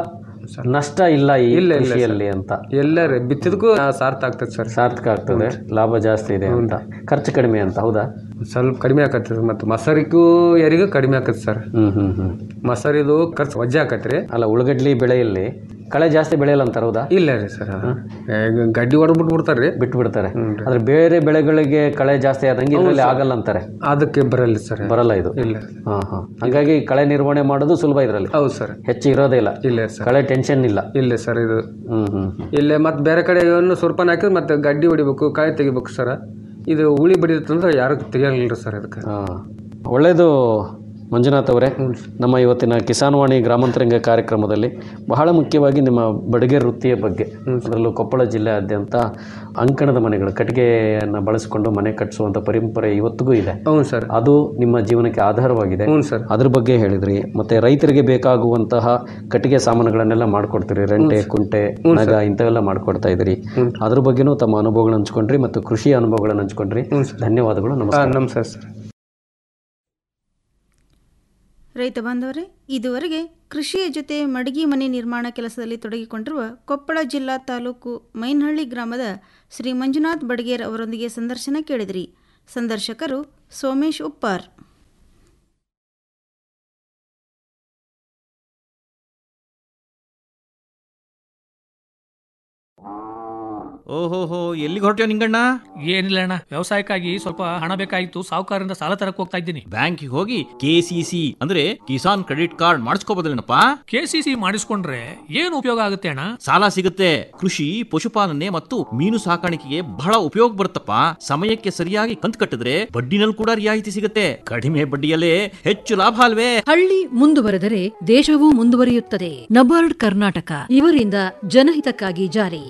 ನಷ್ಟ ಇಲ್ಲ ಈ ಇಲ್ಲ, ಇಲ್ಲ, ಕೃಷಿಯಲ್ಲಿ ಅಂತ ಎಲ್ಲ ರೀ ಬಿತ್ತಿದಕ್ಕೂ ಸಾರ್ಥ ಆಗ್ತದೆ ಸರ್ ಸಾರ್ಥಕ ಆಗ್ತದೆ ಲಾಭ ಜಾಸ್ತಿ ಇದೆ ಅಂತ ಖರ್ಚು ಕಡಿಮೆ ಅಂತ ಹೌದಾ ಸ್ವಲ್ಪ ಕಡಿಮೆ ಆಕತ್ರಿ ಮತ್ತು ಮಸರಿಗೂ ಯಾರಿಗೂ ಕಡಿಮೆ ಆಕತ್ ಸರ್ ಹ್ಮ್ ಹ್ಮ್ ಹ್ಮ್ ಮಸರಿದು ಖರ್ಚು ವಜ್ಜೆ ಆಕತ್ರಿ ಅಲ್ಲ ಉಳ್ಳಗಡ್ಲಿ ಬೆಳೆಯಲ್ಲಿ ಕಳೆ ಜಾಸ್ತಿ ಬೆಳೆಯಲ್ಲ ಅಂತಾರ ಹೌದಾ ಇಲ್ಲ ರೀ ಸರ್ ಗಡ್ಡಿ ಹೊಡೆದ್ಬಿಟ್ಟು ಬಿಡ್ತಾರ್ರಿ ಬಿಟ್ಟು ಬಿಡ್ತಾರೆ ಆದ್ರೆ ಬೇರೆ ಬೆಳೆಗಳಿಗೆ ಕಳೆ ಜಾಸ್ತಿ ಆದಂಗೆ ಇದರಲ್ಲಿ ಆಗಲ್ಲ ಅಂತಾರೆ ಅದಕ್ಕೆ ಬರಲ್ಲ ಸರ್ ಬರಲ್ಲ ಇದು ಇಲ್ಲ ಹಾ ಹಾ ಹಾಗಾಗಿ ಕಳೆ ನಿರ್ವಹಣೆ ಮಾಡೋದು ಸುಲಭ ಇದರಲ್ಲಿ ಹೌದು ಸರ್ ಹೆಚ್ಚು ಇರೋದೇ ಇಲ್ಲ ಇಲ್ಲ ಸರ್ ಕಳೆ ಟೆನ್ಷನ್ ಇಲ್ಲ ಇಲ್ಲ ಸರ್ ಇದು ಹ್ಮ್ ಹ್ಮ್ ಇಲ್ಲೇ ಮತ್ತೆ ಬೇರೆ ಕಡೆ ಏನು ಸುರ್ಪನ್ ಹಾಕಿದ್ರೆ ಮತ್ತೆ ಗಡ್ಡಿ ಹೊಡಿಬೇಕು ಕಾಯಿ ತೆಗಿಬೇಕು ಸರ್ ಇದು ಉಳಿ ಬಡಿತಂದ್ರೆ ಯಾರು ತೆಗಿಯಲ್ಲ ಸರ್ ಅದಕ್ಕೆ ಹಾ ಒಳ್ಳೆಯದು ಮಂಜುನಾಥ್ ಅವರೇ ನಮ್ಮ ಇವತ್ತಿನ ಕಿಸಾನ್ ವಾಣಿ ಗ್ರಾಮಾಂತರಂಗ ಕಾರ್ಯಕ್ರಮದಲ್ಲಿ ಬಹಳ ಮುಖ್ಯವಾಗಿ ನಿಮ್ಮ ಬಡಿಗೆ ವೃತ್ತಿಯ ಬಗ್ಗೆ ಅದರಲ್ಲೂ ಕೊಪ್ಪಳ ಜಿಲ್ಲೆಯಾದ್ಯಂತ ಅಂಕಣದ ಮನೆಗಳು ಕಟ್ಟಿಗೆಯನ್ನು ಬಳಸಿಕೊಂಡು ಮನೆ ಕಟ್ಟಿಸುವಂಥ ಪರಂಪರೆ ಇವತ್ತಿಗೂ ಇದೆ ಹ್ಞೂ ಸರ್ ಅದು ನಿಮ್ಮ ಜೀವನಕ್ಕೆ ಆಧಾರವಾಗಿದೆ ಹ್ಞೂ ಸರ್ ಅದ್ರ ಬಗ್ಗೆ ಹೇಳಿದ್ರಿ ಮತ್ತೆ ರೈತರಿಗೆ ಬೇಕಾಗುವಂತಹ ಕಟ್ಟಿಗೆ ಸಾಮಾನುಗಳನ್ನೆಲ್ಲ ಮಾಡ್ಕೊಡ್ತೀರಿ ರೆಂಟೆ ಕುಂಟೆ ನಗ ಇಂಥವೆಲ್ಲ ಮಾಡ್ಕೊಡ್ತಾ ಇದ್ದೀರಿ ಅದ್ರ ಬಗ್ಗೆನೂ ತಮ್ಮ ಅನುಭವಗಳನ್ನ ಹಂಚ್ಕೊಂಡ್ರಿ ಮತ್ತು ಕೃಷಿ ಅನುಭವಗಳನ್ನ ಹಂಚ್ಕೊಂಡ್ರಿ ಧನ್ಯವಾದಗಳು ನಮಸ್ಕಾರ ನಮಸ್ಕಾರ ಸರ್ ರೈತ ಬಾಂಧವರೇ ಇದುವರೆಗೆ ಕೃಷಿಯ ಜೊತೆ ಮಡಗಿ ಮನೆ ನಿರ್ಮಾಣ ಕೆಲಸದಲ್ಲಿ ತೊಡಗಿಕೊಂಡಿರುವ ಕೊಪ್ಪಳ ಜಿಲ್ಲಾ ತಾಲೂಕು ಮೈನಹಳ್ಳಿ ಗ್ರಾಮದ ಶ್ರೀ ಮಂಜುನಾಥ್ ಬಡಗೇರ್ ಅವರೊಂದಿಗೆ ಸಂದರ್ಶನ ಕೇಳಿದ್ರಿ ಸಂದರ್ಶಕರು ಸೋಮೇಶ್ ಉಪ್ಪಾರ್ ಓಹೋಹೋ ಎಲ್ಲಿಗೆ ಹೊರಟ್ಯೋ ನಿಂಗಣ್ಣ ಏನಿಲ್ಲ ಅಣ್ಣ ವ್ಯವಸಾಯಕ್ಕಾಗಿ ಸ್ವಲ್ಪ ಹಣ ಬೇಕಾಗಿತ್ತು ಸಾಹುಕಾರರಿಂದ ಸಾಲ ತರಕ್ ಹೋಗ್ತಾ ಇದ್ದೀನಿ ಬ್ಯಾಂಕಿಗೆ ಹೋಗಿ ಕೆಸಿಸಿ ಅಂದ್ರೆ ಕಿಸಾನ್ ಕ್ರೆಡಿಟ್ ಕಾರ್ಡ್ ಮಾಡಿಸ್ಕೋಬೋದಲ್ಲೇನಪ್ಪ ಕೆಸಿಸಿ ಮಾಡಿಸ್ಕೊಂಡ್ರೆ ಏನು ಉಪಯೋಗ ಆಗುತ್ತೆ ಅಣ್ಣ ಸಾಲ ಸಿಗುತ್ತೆ ಕೃಷಿ ಪಶುಪಾಲನೆ ಮತ್ತು ಮೀನು ಸಾಕಾಣಿಕೆಗೆ ಬಹಳ ಉಪಯೋಗ ಬರುತ್ತಪ್ಪ ಸಮಯಕ್ಕೆ ಸರಿಯಾಗಿ ಕಂತು ಕಟ್ಟಿದ್ರೆ ಬಡ್ಡಿನಲ್ಲಿ ಕೂಡ ರಿಯಾಯಿತಿ ಸಿಗುತ್ತೆ ಕಡಿಮೆ ಬಡ್ಡಿಯಲ್ಲೇ ಹೆಚ್ಚು ಲಾಭ ಅಲ್ವೇ ಹಳ್ಳಿ ಮುಂದುವರೆದರೆ ದೇಶವೂ ಮುಂದುವರಿಯುತ್ತದೆ ನಬಾರ್ಡ್ ಕರ್ನಾಟಕ ಇವರಿಂದ ಜನಹಿತಕ್ಕಾಗಿ ಜಾರಿ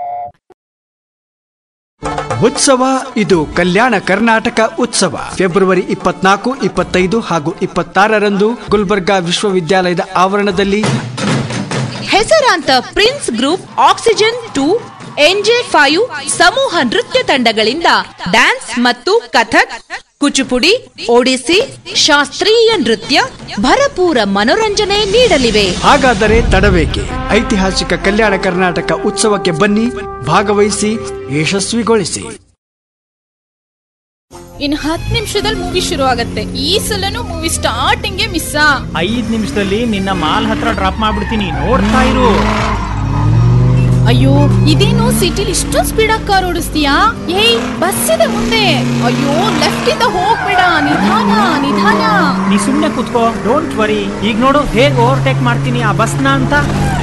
ಉತ್ಸವ ಇದು ಕಲ್ಯಾಣ ಕರ್ನಾಟಕ ಉತ್ಸವ ಫೆಬ್ರವರಿ ಇಪ್ಪತ್ನಾಲ್ಕು ಇಪ್ಪತ್ತೈದು ಹಾಗೂ ಇಪ್ಪತ್ತಾರರಂದು ಗುಲ್ಬರ್ಗಾ ವಿಶ್ವವಿದ್ಯಾಲಯದ ಆವರಣದಲ್ಲಿ ಹೆಸರಾಂತ prince group oxygen two NJ five ಸಮೂಹ ನೃತ್ಯ ತಂಡಗಳಿಂದ ಡ್ಯಾನ್ಸ್ ಮತ್ತು ಕಥಕ್ ಕುಚುಪುಡಿ ಒಡಿಸಿ ಶಾಸ್ತ್ರೀಯ ನೃತ್ಯ ಭರಪೂರ ಮನೋರಂಜನೆ ನೀಡಲಿವೆ ಹಾಗಾದರೆ ತಡಬೇಕೆ ಐತಿಹಾಸಿಕ ಕಲ್ಯಾಣ ಕರ್ನಾಟಕ ಉತ್ಸವಕ್ಕೆ ಬನ್ನಿ ಭಾಗವಹಿಸಿ ಯಶಸ್ವಿಗೊಳಿಸಿ ಇನ್ ಹತ್ತು ನಿಮಿಷದಲ್ಲಿ ಮೂವಿ ಶುರು ಆಗತ್ತೆ ಈ ಸಲನು ಮೂವಿ ಸ್ಟಾರ್ಟಿಂಗ್ ಮಿಸ್ ಐದ್ ನಿಮಿಷದಲ್ಲಿ ನಿನ್ನ ಮಾಲ್ ಹತ್ರ ಡ್ರಾಪ್ ಮಾಡ್ಬಿಡ್ತೀನಿ ನೋಡ್ತಾ ಇರು ಅಯ್ಯೋ ಇದೇನು ಸಿಟಿಲಿ ಇಷ್ಟೊಂದು ಸ್ಪೀಡ್ ಆಗಿ ಕಾರ್ ಓಡಿಸ್ತೀಯಾ ಏಯ್ ಬಸ್ ಇದೆ ಮುಂದೆ ಅಯ್ಯೋ ಲೆಫ್ಟ್ ಇಂದ ಹೋಗ್ಬೇಡ ನಿಧಾನ ನಿಧಾನ ನೀ ಸುಮ್ನೆ ಕುತ್ಕೋ ಡೋಂಟ್ ವರಿ ಈಗ ನೋಡು ಹೇಗ್ ಓವರ್ಟೇಕ್ ಮಾಡ್ತೀನಿ ಆ ಬಸ್ನ ಅಂತ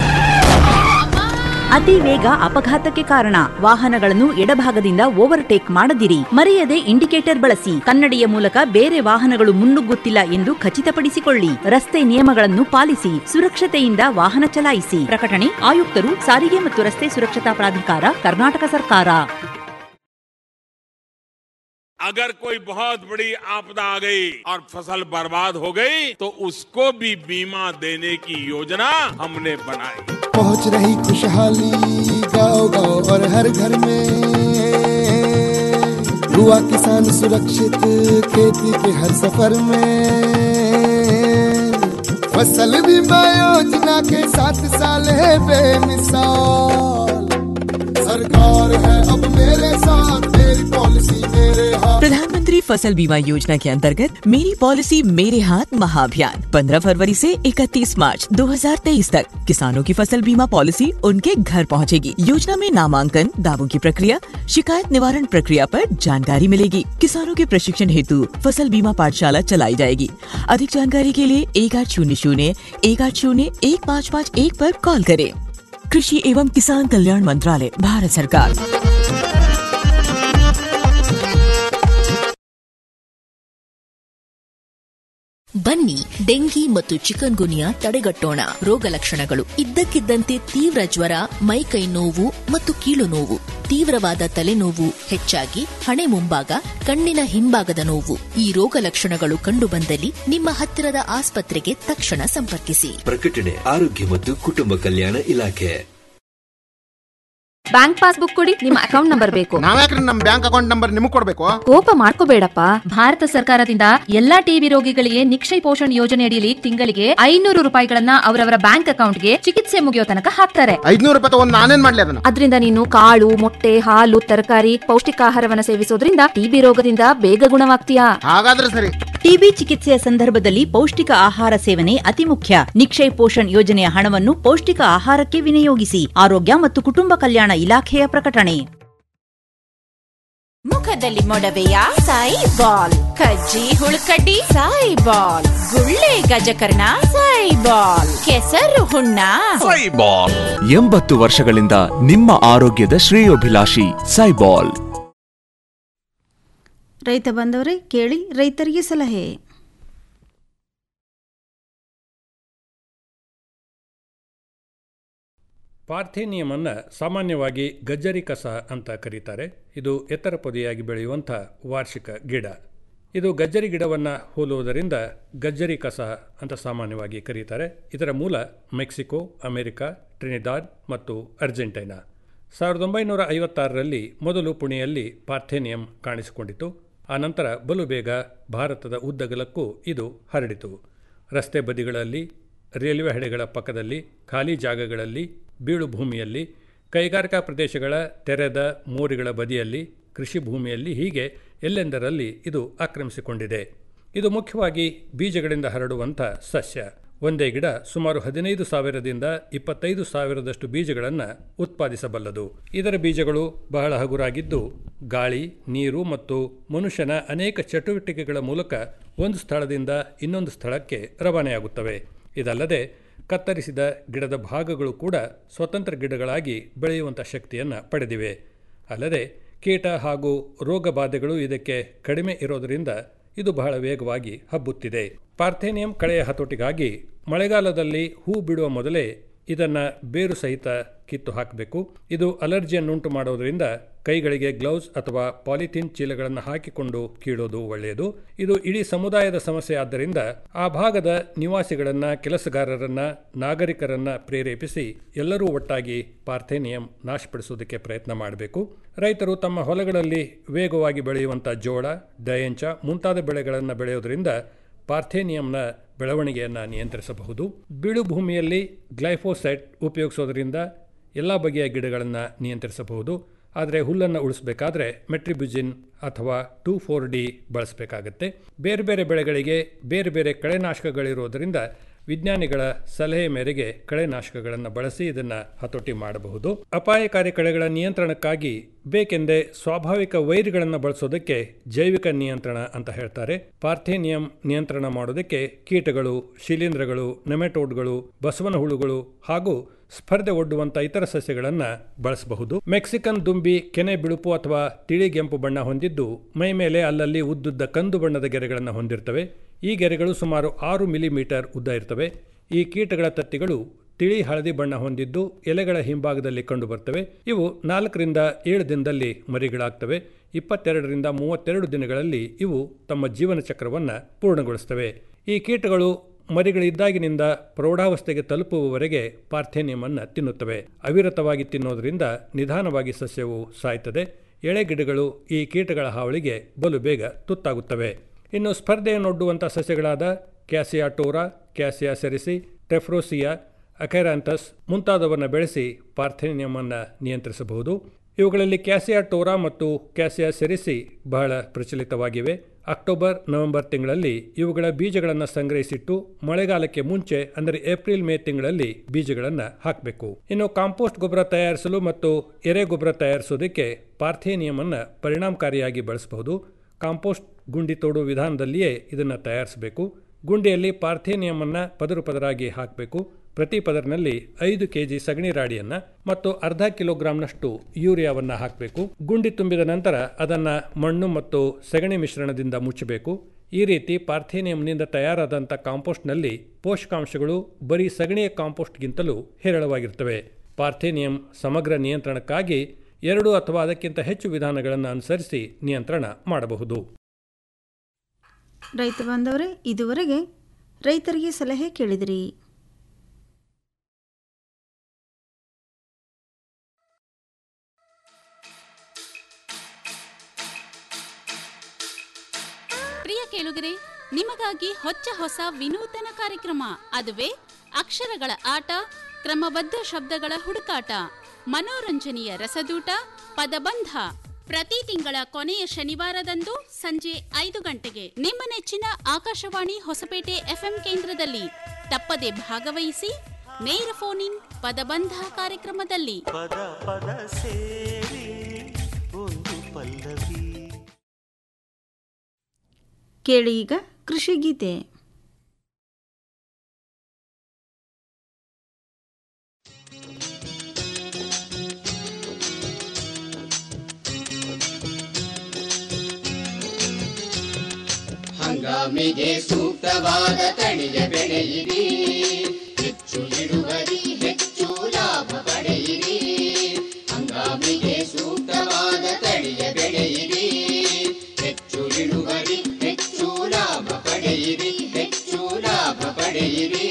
ಅತಿ ವೇಗ ಅಪಘಾತಕ್ಕೆ ಕಾರಣ ವಾಹನಗಳನ್ನು ಎಡಭಾಗದಿಂದ ಓವರ್ಟೇಕ್ ಮಾಡದಿರಿ ಮರೆಯದೆ ಇಂಡಿಕೇಟರ್ ಬಳಸಿ ಕನ್ನಡಿಯ ಮೂಲಕ ಬೇರೆ ವಾಹನಗಳು ಮುನ್ನುಗ್ಗುತ್ತಿಲ್ಲ ಎಂದು ಖಚಿತಪಡಿಸಿಕೊಳ್ಳಿ ರಸ್ತೆ ನಿಯಮಗಳನ್ನು ಪಾಲಿಸಿ ಸುರಕ್ಷತೆಯಿಂದ ವಾಹನ ಚಲಾಯಿಸಿ ಪ್ರಕಟಣೆ ಆಯುಕ್ತರು ಸಾರಿಗೆ ಮತ್ತು ರಸ್ತೆ ಸುರಕ್ಷತಾ ಪ್ರಾಧಿಕಾರ ಕರ್ನಾಟಕ ಸರ್ಕಾರ अगर कोई बहुत बड़ी आपदा आ गई और फसल बर्बाद हो गई तो उसको भी बीमा देने की योजना हमने बनाई पहुंच रही खुशहाली गांव गांव और हर घर में हुआ किसान सुरक्षित खेती के हर सफर में फसल बीमा योजना के साथ साल है बेमिसाल सरकार है अब मेरे साथ मेरी पॉलिसी मेरे हाथ प्रधानमंत्री फसल बीमा योजना के अंतर्गत मेरी पॉलिसी मेरे हाथ महाअभियान 15 फरवरी से 31 मार्च 2023 तक किसानों की फसल बीमा पॉलिसी उनके घर पहुंचेगी। योजना में नामांकन दावों की प्रक्रिया शिकायत निवारण प्रक्रिया पर जानकारी मिलेगी किसानों के प्रशिक्षण हेतु फसल बीमा पाठशाला चलाई जाएगी अधिक जानकारी के लिए एक आठ शून्य शून्य एक आठ शून्य एक पाँच पाँच एक पर कॉल करें कृषि एवं किसान कल्याण मंत्रालय भारत सरकार ಬನ್ನಿ ಡೆಂಗಿ ಮತ್ತು ಚಿಕನ್ ಗುನಿಯಾ ತಡೆಗಟ್ಟೋಣ ರೋಗ ಲಕ್ಷಣಗಳು ಇದ್ದಕ್ಕಿದ್ದಂತೆ ತೀವ್ರ ಜ್ವರ ಮೈಕೈ ನೋವು ಮತ್ತು ಕೀಲು ನೋವು ತೀವ್ರವಾದ ತಲೆನೋವು ಹೆಚ್ಚಾಗಿ ಹಣೆ ಮುಂಭಾಗ ಕಣ್ಣಿನ ಹಿಂಭಾಗದ ನೋವು ಈ ರೋಗ ಲಕ್ಷಣಗಳು ಕಂಡುಬಂದಲ್ಲಿ ನಿಮ್ಮ ಹತ್ತಿರದ ಆಸ್ಪತ್ರೆಗೆ ತಕ್ಷಣ ಸಂಪರ್ಕಿಸಿ ಪ್ರಕಟಣೆ ಆರೋಗ್ಯ ಮತ್ತು ಕುಟುಂಬ ಕಲ್ಯಾಣ ಇಲಾಖೆ ಬ್ಯಾಂಕ್ ಪಾಸ್ಬುಕ್ ಕೊಡಿ ನಿಮ್ಮ ಅಕೌಂಟ್ ನಂಬರ್ ಬೇಕು ನಾವ್ಯಾಕ್ರಿ ನಮ್ ಬ್ಯಾಂಕ್ ಅಕೌಂಟ್ ನಂಬರ್ ನಿಮಗ್ ಕೊಡ್ಬೇಕು ಕೋಪ ಮಾಡ್ಕೋಬೇಡಪ್ಪ ಭಾರತ ಸರ್ಕಾರದಿಂದ ಎಲ್ಲಾ ಟಿಬಿ ರೋಗಿಗಳಿಗೆ ನಿಕ್ಷಯ ಪೋಷಣ್ ಯೋಜನೆ ಅಡಿಯಲ್ಲಿ ತಿಂಗಳಿಗೆ ಐನೂರು ರೂಪಾಯಿಗಳನ್ನ ಅವರವರ ಬ್ಯಾಂಕ್ ಅಕೌಂಟ್ಗೆ ಚಿಕಿತ್ಸೆ ಮುಗಿಯೋ ತನಕ ಹಾಕ್ತಾರೆ ಐದ್ನೂರು ರೂಪಾಯಿ ತಗೊಂಡ್ ನಾನೇನ್ ಮಾಡ್ಲಿ ಅದನ್ನ ಅದರಿಂದ ನೀನು ಕಾಳು ಮೊಟ್ಟೆ ಹಾಲು ತರಕಾರಿ ಪೌಷ್ಟಿಕಾಹಾರವನ್ನ ಸೇವಿಸೋದ್ರಿಂದ ಟಿಬಿ ರೋಗದಿಂದ ಬೇಗ ಗುಣವಾಗ್ತೀಯಾ ಹಾಗಾದ್ರೆ ಸರಿ ಟಿಬಿ ಚಿಕಿತ್ಸೆಯ ಸಂದರ್ಭದಲ್ಲಿ ಪೌಷ್ಟಿಕ ಆಹಾರ ಸೇವನೆ ಅತಿ ಮುಖ್ಯ ನಿಕ್ಷಯ್ ಪೋಷಣ್ ಯೋಜನೆಯ ಹಣವನ್ನು ಪೌಷ್ಟಿಕ ಆಹಾರಕ್ಕೆ ವಿನಿಯೋಗಿಸಿ ಆರೋಗ್ಯ ಮತ್ತು ಕುಟುಂಬ ಕಲ್ಯಾಣ ಇಲಾಖೆಯ ಪ್ರಕಟಣೆ ಮುಖದಲ್ಲಿ ಮೊಡವೆಯ ಸಾಯಿ ಬಾಲ್ ಕಜ್ಜಿ ಹುಳುಕಡ್ಡಿ ಸಾಯಿ ಬಾಲ್ ಗುಳ್ಳೆ ಗಜಕರ್ಣ ಸಾಯಿ ಬಾಲ್ ಕೆಸರು ಹುಣ್ಣ ಸೈಬಾಲ್ ಎಂಬತ್ತು ವರ್ಷಗಳಿಂದ ನಿಮ್ಮ ಆರೋಗ್ಯದ ಶ್ರೇಯೋಭಿಲಾಷಿ ಸೈಬಾಲ್ ರೈತ ಬಂದವರೇ ಕೇಳಿ ರೈತರಿಗೆ ಸಲಹೆ ಪಾರ್ಥೇನಿಯಮನ್ನು ಸಾಮಾನ್ಯವಾಗಿ ಗಜ್ಜರಿ ಕಸ ಅಂತ ಕರೀತಾರೆ ಇದು ಎತ್ತರ ಪೊದೆಯಾಗಿ ಬೆಳೆಯುವಂಥ ವಾರ್ಷಿಕ ಗಿಡ ಇದು ಗಜ್ಜರಿ ಗಿಡವನ್ನು ಹೋಲುವುದರಿಂದ ಗಜ್ಜರಿ ಕಸ ಅಂತ ಸಾಮಾನ್ಯವಾಗಿ ಕರೀತಾರೆ ಇದರ ಮೂಲ ಮೆಕ್ಸಿಕೋ ಅಮೆರಿಕ ಟ್ರಿನಿದಾಡ್ ಮತ್ತು ಅರ್ಜೆಂಟೈನಾ ಸಾವಿರದ ಒಂಬೈನೂರ ಐವತ್ತಾರರಲ್ಲಿ ಮೊದಲು ಪುಣೆಯಲ್ಲಿ ಪಾರ್ಥೇನಿಯಂ ಕಾಣಿಸಿಕೊಂಡಿತು ಆನಂತರ ಬಲು ಬೇಗ ಭಾರತದ ಉದ್ದಗಲಕ್ಕೂ ಇದು ಹರಡಿತು ರಸ್ತೆ ಬದಿಗಳಲ್ಲಿ ರೈಲ್ವೆ ಹಡೆಗಳ ಪಕ್ಕದಲ್ಲಿ ಖಾಲಿ ಜಾಗಗಳಲ್ಲಿ ಬೀಳು ಭೂಮಿಯಲ್ಲಿ ಕೈಗಾರಿಕಾ ಪ್ರದೇಶಗಳ ತೆರೆದ ಮೋರಿಗಳ ಬದಿಯಲ್ಲಿ ಕೃಷಿ ಭೂಮಿಯಲ್ಲಿ ಹೀಗೆ ಎಲ್ಲೆಂದರಲ್ಲಿ ಇದು ಆಕ್ರಮಿಸಿಕೊಂಡಿದೆ ಇದು ಮುಖ್ಯವಾಗಿ ಬೀಜಗಳಿಂದ ಹರಡುವಂಥ ಸಸ್ಯ ಒಂದೇ ಗಿಡ ಸುಮಾರು ಹದಿನೈದು ಸಾವಿರದಿಂದ ಇಪ್ಪತ್ತೈದು ಸಾವಿರದಷ್ಟು ಬೀಜಗಳನ್ನು ಉತ್ಪಾದಿಸಬಲ್ಲದು ಇದರ ಬೀಜಗಳು ಬಹಳ ಹಗುರಾಗಿದ್ದು ಗಾಳಿ ನೀರು ಮತ್ತು ಮನುಷ್ಯನ ಅನೇಕ ಚಟುವಟಿಕೆಗಳ ಮೂಲಕ ಒಂದು ಸ್ಥಳದಿಂದ ಇನ್ನೊಂದು ಸ್ಥಳಕ್ಕೆ ರವಾನೆಯಾಗುತ್ತವೆ ಇದಲ್ಲದೆ ಕತ್ತರಿಸಿದ ಗಿಡದ ಭಾಗಗಳು ಕೂಡ ಸ್ವತಂತ್ರ ಗಿಡಗಳಾಗಿ ಬೆಳೆಯುವಂಥ ಶಕ್ತಿಯನ್ನು ಪಡೆದಿವೆ ಅಲ್ಲದೆ ಕೀಟ ಹಾಗೂ ರೋಗ ಬಾಧೆಗಳು ಇದಕ್ಕೆ ಕಡಿಮೆ ಇರೋದರಿಂದ ಇದು ಬಹಳ ವೇಗವಾಗಿ ಹಬ್ಬುತ್ತಿದೆ ಪಾರ್ಥೇನಿಯಂ ಕಳೆಯ ಹತೋಟಿಗಾಗಿ ಮಳೆಗಾಲದಲ್ಲಿ ಹೂ ಬಿಡುವ ಮೊದಲೇ ಇದನ್ನು ಬೇರು ಸಹಿತ ಕಿತ್ತು ಹಾಕಬೇಕು ಇದು ಅಲರ್ಜಿಯನ್ನುಂಟು ಮಾಡೋದರಿಂದ ಕೈಗಳಿಗೆ ಗ್ಲೌಸ್ ಅಥವಾ ಪಾಲಿಥೀನ್ ಚೀಲಗಳನ್ನು ಹಾಕಿಕೊಂಡು ಕೀಳೋದು ಒಳ್ಳೆಯದು ಇದು ಇಡೀ ಸಮುದಾಯದ ಸಮಸ್ಯೆ ಆದ್ದರಿಂದ ಆ ಭಾಗದ ನಿವಾಸಿಗಳನ್ನ ಕೆಲಸಗಾರರನ್ನ ನಾಗರಿಕರನ್ನ ಪ್ರೇರೇಪಿಸಿ ಎಲ್ಲರೂ ಒಟ್ಟಾಗಿ ಪಾರ್ಥೇನಿಯಂ ನಾಶಪಡಿಸುವುದಕ್ಕೆ ಪ್ರಯತ್ನ ಮಾಡಬೇಕು ರೈತರು ತಮ್ಮ ಹೊಲಗಳಲ್ಲಿ ವೇಗವಾಗಿ ಬೆಳೆಯುವಂಥ ಜೋಳ ದಯಂಚ ಮುಂತಾದ ಬೆಳೆಗಳನ್ನು ಬೆಳೆಯೋದರಿಂದ ಪಾರ್ಥೇನಿಯಂನ ಬೆಳವಣಿಗೆಯನ್ನು ನಿಯಂತ್ರಿಸಬಹುದು ಬೀಳು ಭೂಮಿಯಲ್ಲಿ ಗ್ಲೈಫೋಸೈಟ್ ಉಪಯೋಗಿಸೋದರಿಂದ ಎಲ್ಲ ಬಗೆಯ ಗಿಡಗಳನ್ನು ನಿಯಂತ್ರಿಸಬಹುದು ಆದರೆ ಹುಲ್ಲನ್ನು ಉಳಿಸಬೇಕಾದ್ರೆ ಮೆಟ್ರಿಬ್ಯುಜಿನ್ ಅಥವಾ ಟೂ ಫೋರ್ ಡಿ ಬಳಸಬೇಕಾಗತ್ತೆ ಬೇರೆ ಬೇರೆ ಬೆಳೆಗಳಿಗೆ ಬೇರೆ ಬೇರೆ ಕಳೆನಾಶಕಗಳಿರೋದರಿಂದ ವಿಜ್ಞಾನಿಗಳ ಸಲಹೆ ಮೇರೆಗೆ ಕಳೆನಾಶಕಗಳನ್ನು ಬಳಸಿ ಇದನ್ನು ಹತೋಟಿ ಮಾಡಬಹುದು ಅಪಾಯಕಾರಿ ಕಳೆಗಳ ನಿಯಂತ್ರಣಕ್ಕಾಗಿ ಬೇಕೆಂದೇ ಸ್ವಾಭಾವಿಕ ವೈರ್ಗಳನ್ನು ಬಳಸೋದಕ್ಕೆ ಜೈವಿಕ ನಿಯಂತ್ರಣ ಅಂತ ಹೇಳ್ತಾರೆ ಪಾರ್ಥೇನಿಯಂ ನಿಯಂತ್ರಣ ಮಾಡೋದಕ್ಕೆ ಕೀಟಗಳು ಶಿಲೀಂಧ್ರಗಳು ನೆಮೆಟೋಡ್ಗಳು ಬಸವನ ಹುಳುಗಳು ಹಾಗೂ ಸ್ಪರ್ಧೆ ಒಡ್ಡುವಂಥ ಇತರ ಸಸ್ಯಗಳನ್ನು ಬಳಸಬಹುದು ಮೆಕ್ಸಿಕನ್ ದುಂಬಿ ಕೆನೆ ಬಿಳುಪು ಅಥವಾ ತಿಳಿಗೆಂಪು ಬಣ್ಣ ಹೊಂದಿದ್ದು ಮೈ ಮೇಲೆ ಅಲ್ಲಲ್ಲಿ ಉದ್ದುದ್ದ ಕಂದು ಬಣ್ಣದ ಗೆರೆಗಳನ್ನು ಹೊಂದಿರ್ತವೆ ಈ ಗೆರೆಗಳು ಸುಮಾರು ಆರು ಮಿಲಿಮೀಟರ್ ಉದ್ದ ಇರ್ತವೆ ಈ ಕೀಟಗಳ ತತ್ತಿಗಳು ತಿಳಿ ಹಳದಿ ಬಣ್ಣ ಹೊಂದಿದ್ದು ಎಲೆಗಳ ಹಿಂಭಾಗದಲ್ಲಿ ಕಂಡುಬರ್ತವೆ ಇವು ನಾಲ್ಕರಿಂದ ಏಳು ದಿನದಲ್ಲಿ ಮರಿಗಳಾಗ್ತವೆ ಇಪ್ಪತ್ತೆರಡರಿಂದ ಮೂವತ್ತೆರಡು ದಿನಗಳಲ್ಲಿ ಇವು ತಮ್ಮ ಜೀವನ ಚಕ್ರವನ್ನು ಪೂರ್ಣಗೊಳಿಸ್ತವೆ ಈ ಕೀಟಗಳು ಮರಿಗಳಿದ್ದಾಗಿನಿಂದ ಪ್ರೌಢಾವಸ್ಥೆಗೆ ತಲುಪುವವರೆಗೆ ಪಾರ್ಥೇನಿಯಮನ್ನು ತಿನ್ನುತ್ತವೆ ಅವಿರತವಾಗಿ ತಿನ್ನೋದರಿಂದ ನಿಧಾನವಾಗಿ ಸಸ್ಯವು ಸಾಯ್ತದೆ ಎಳೆ ಗಿಡಗಳು ಈ ಕೀಟಗಳ ಹಾವಳಿಗೆ ಬಲು ಬೇಗ ತುತ್ತಾಗುತ್ತವೆ ಇನ್ನು ಸ್ಪರ್ಧೆಯನ್ನೊಡ್ಡುವಂಥ ಸಸ್ಯಗಳಾದ cassia tora cassia sericea tephrosia achyranthes ಮುಂತಾದವನ್ನು ಬೆಳೆಸಿ ಪಾರ್ಥೇನಿಯಮನ್ನು ನಿಯಂತ್ರಿಸಬಹುದು ಇವುಗಳಲ್ಲಿ ಕ್ಯಾಸಿಯಾ ಟೋರಾ ಮತ್ತು ಕ್ಯಾಸಿಯಾ ಸೆರಿಸಿ ಬಹಳ ಪ್ರಚಲಿತವಾಗಿವೆ ಅಕ್ಟೋಬರ್ ನವೆಂಬರ್ ತಿಂಗಳಲ್ಲಿ ಇವುಗಳ ಬೀಜಗಳನ್ನು ಸಂಗ್ರಹಿಸಿಟ್ಟು ಮಳೆಗಾಲಕ್ಕೆ ಮುಂಚೆ ಅಂದರೆ ಏಪ್ರಿಲ್ ಮೇ ತಿಂಗಳಲ್ಲಿ ಬೀಜಗಳನ್ನು ಹಾಕಬೇಕು ಇನ್ನು ಕಾಂಪೋಸ್ಟ್ ಗೊಬ್ಬರ ತಯಾರಿಸಲು ಮತ್ತು ಎರೆ ಗೊಬ್ಬರ ತಯಾರಿಸೋದಕ್ಕೆ ಪಾರ್ಥೇನಿಯಮನ್ನು ಪರಿಣಾಮಕಾರಿಯಾಗಿ ಬಳಸಬಹುದು ಕಾಂಪೋಸ್ಟ್ ಗುಂಡಿ ತೋಡುವ ವಿಧಾನದಲ್ಲಿಯೇ ಇದನ್ನು ತಯಾರಿಸಬೇಕು ಗುಂಡಿಯಲ್ಲಿ ಪಾರ್ಥೇನಿಯಮನ್ನು ಪದರು ಪದರಾಗಿ ಹಾಕಬೇಕು ಪ್ರತಿ ಪದರಿನಲ್ಲಿ ಐದು ಕೆಜಿ ಸಗಣಿ ರಾಡಿಯನ್ನು ಮತ್ತು ಅರ್ಧ ಕಿಲೋಗ್ರಾಂನಷ್ಟು ಯೂರಿಯಾವನ್ನು ಹಾಕಬೇಕು ಗುಂಡಿ ತುಂಬಿದ ನಂತರ ಅದನ್ನು ಮಣ್ಣು ಮತ್ತು ಸಗಣಿ ಮಿಶ್ರಣದಿಂದ ಮುಚ್ಚಬೇಕು ಈ ರೀತಿ ಪಾರ್ಥೇನಿಯಂನಿಂದ ತಯಾರಾದಂಥ ಕಾಂಪೋಸ್ಟ್ನಲ್ಲಿ ಪೋಷಕಾಂಶಗಳು ಬರೀ ಸಗಣಿಯ ಕಾಂಪೋಸ್ಟ್ಗಿಂತಲೂ ಹೇರಳವಾಗಿರ್ತವೆ ಪಾರ್ಥೇನಿಯಂ ಸಮಗ್ರ ನಿಯಂತ್ರಣಕ್ಕಾಗಿ ಎರಡು ಅಥವಾ ಅದಕ್ಕಿಂತ ಹೆಚ್ಚು ವಿಧಾನಗಳನ್ನು ಅನುಸರಿಸಿ ನಿಯಂತ್ರಣ ಮಾಡಬಹುದು ರೈತ ಬಾಂಧವರೇ ಇದುವರೆಗೆ ರೈತರಿಗೆ ಸಲಹೆ ಕೇಳಿದಿರಿ ಪ್ರಿಯ ಕೇಳುಗರೆ ನಿಮಗಾಗಿ ಹೊಚ್ಚ ಹೊಸ ವಿನೂತನ ಕಾರ್ಯಕ್ರಮ ಅದುವೇ ಅಕ್ಷರಗಳ ಆಟ ಕ್ರಮಬದ್ಧ ಶಬ್ದಗಳ ಹುಡುಕಾಟ ಮನೋರಂಜನೆಯ ರಸದೂಟ ಪದಬಂಧ ಪ್ರತಿ ತಿಂಗಳ ಕೊನೆಯ ಶನಿವಾರದಂದು ಸಂಜೆ ಐದು ಗಂಟೆಗೆ ನಿಮ್ಮ ನೆಚ್ಚಿನ ಆಕಾಶವಾಣಿ ಹೊಸಪೇಟೆ ಎಫ್ಎಂ ಕೇಂದ್ರದಲ್ಲಿ ತಪ್ಪದೆ ಭಾಗವಹಿಸಿ ನೇರ ಫೋನ್ ಇನ್ ಪದಬಂಧ ಕಾರ್ಯಕ್ರಮದಲ್ಲಿ ಪದ ಪದ ಸೇರಿ ಒಂದು ಪಲ್ಲವಿ ಕೇಳಿ ಈಗ ಕೃಷಿ ಗೀತೆ ಹಂಗಾಮಿಗೆ ಸೂಕ್ತವಾದ ತಳಿಯ ಬೆಳೆಯಿರಿ ಹೆಚ್ಚು ಇಳುವರಿ ಹೆಚ್ಚು ಲಾಭ ಪಡೆಯಿರಿ ಹಂಗಾಮಿಗೆ ಸೂಕ್ತವಾದ ತಳಿಯ ಬೆಳೆಯಿರಿ ಹೆಚ್ಚು ಇಳುವರಿ ಹೆಚ್ಚು ಲಾಭ ಪಡೆಯಿರಿ ಹೆಚ್ಚು ಲಾಭ ಪಡೆಯಿರಿ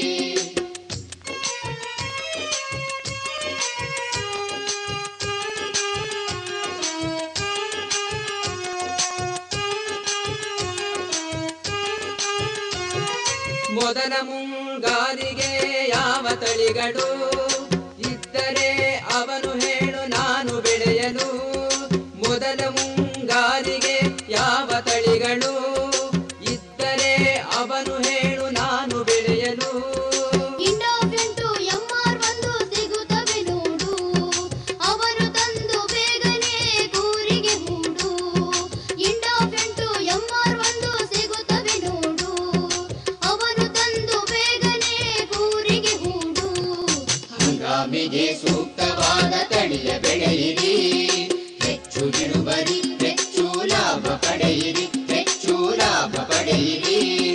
ಮೊದಲ ಮುಂಗಾರಿಗೆ ಯಾವ ತಳಿಗಳು ಇದ್ದರೆ ಅವನು ಹೇಳು ನಾನು ಬೆಳೆಯಲು ಮೊದಲ ಮುಂಗಾರಿಗೆ ಯಾವ ತಳಿಗಳು ಇದ್ದರೆ ಅವನು ಹೇಳು ನಾನು ಬೆಳೆಯಲು ಇಂಡೋಫೆಂಟು ಎಂಆರ್ ಒಂದು ಸಿಗುತ್ತವೆ ನೋಡು ಅವರು ತಂದು ಬೇಗನೆ ಕೂರಿಗೆ ಹೂಡು ಇಂಡೋಫೆಂಟು ಎಂಆರ್ ಒಂದು ಸಿಗುತ್ತವೆ ನೋಡು ಅವರು ತಂದು ಬೇಗನೆ ಕೂರಿಗೆ ಹೂಡು ಹಂಗಾಮಿಗೆ ಸೂಕ್ತವಾದ ತಳಿಯ ಬೆಳೆಯಿರಿ ಹೆಚ್ಚು ಇಳುವರಿ ಹೆಚ್ಚು ಲಾಭ ಪಡೆಯಿರಿ ಹೆಚ್ಚು ಲಾಭ ಪಡೆಯಿರಿ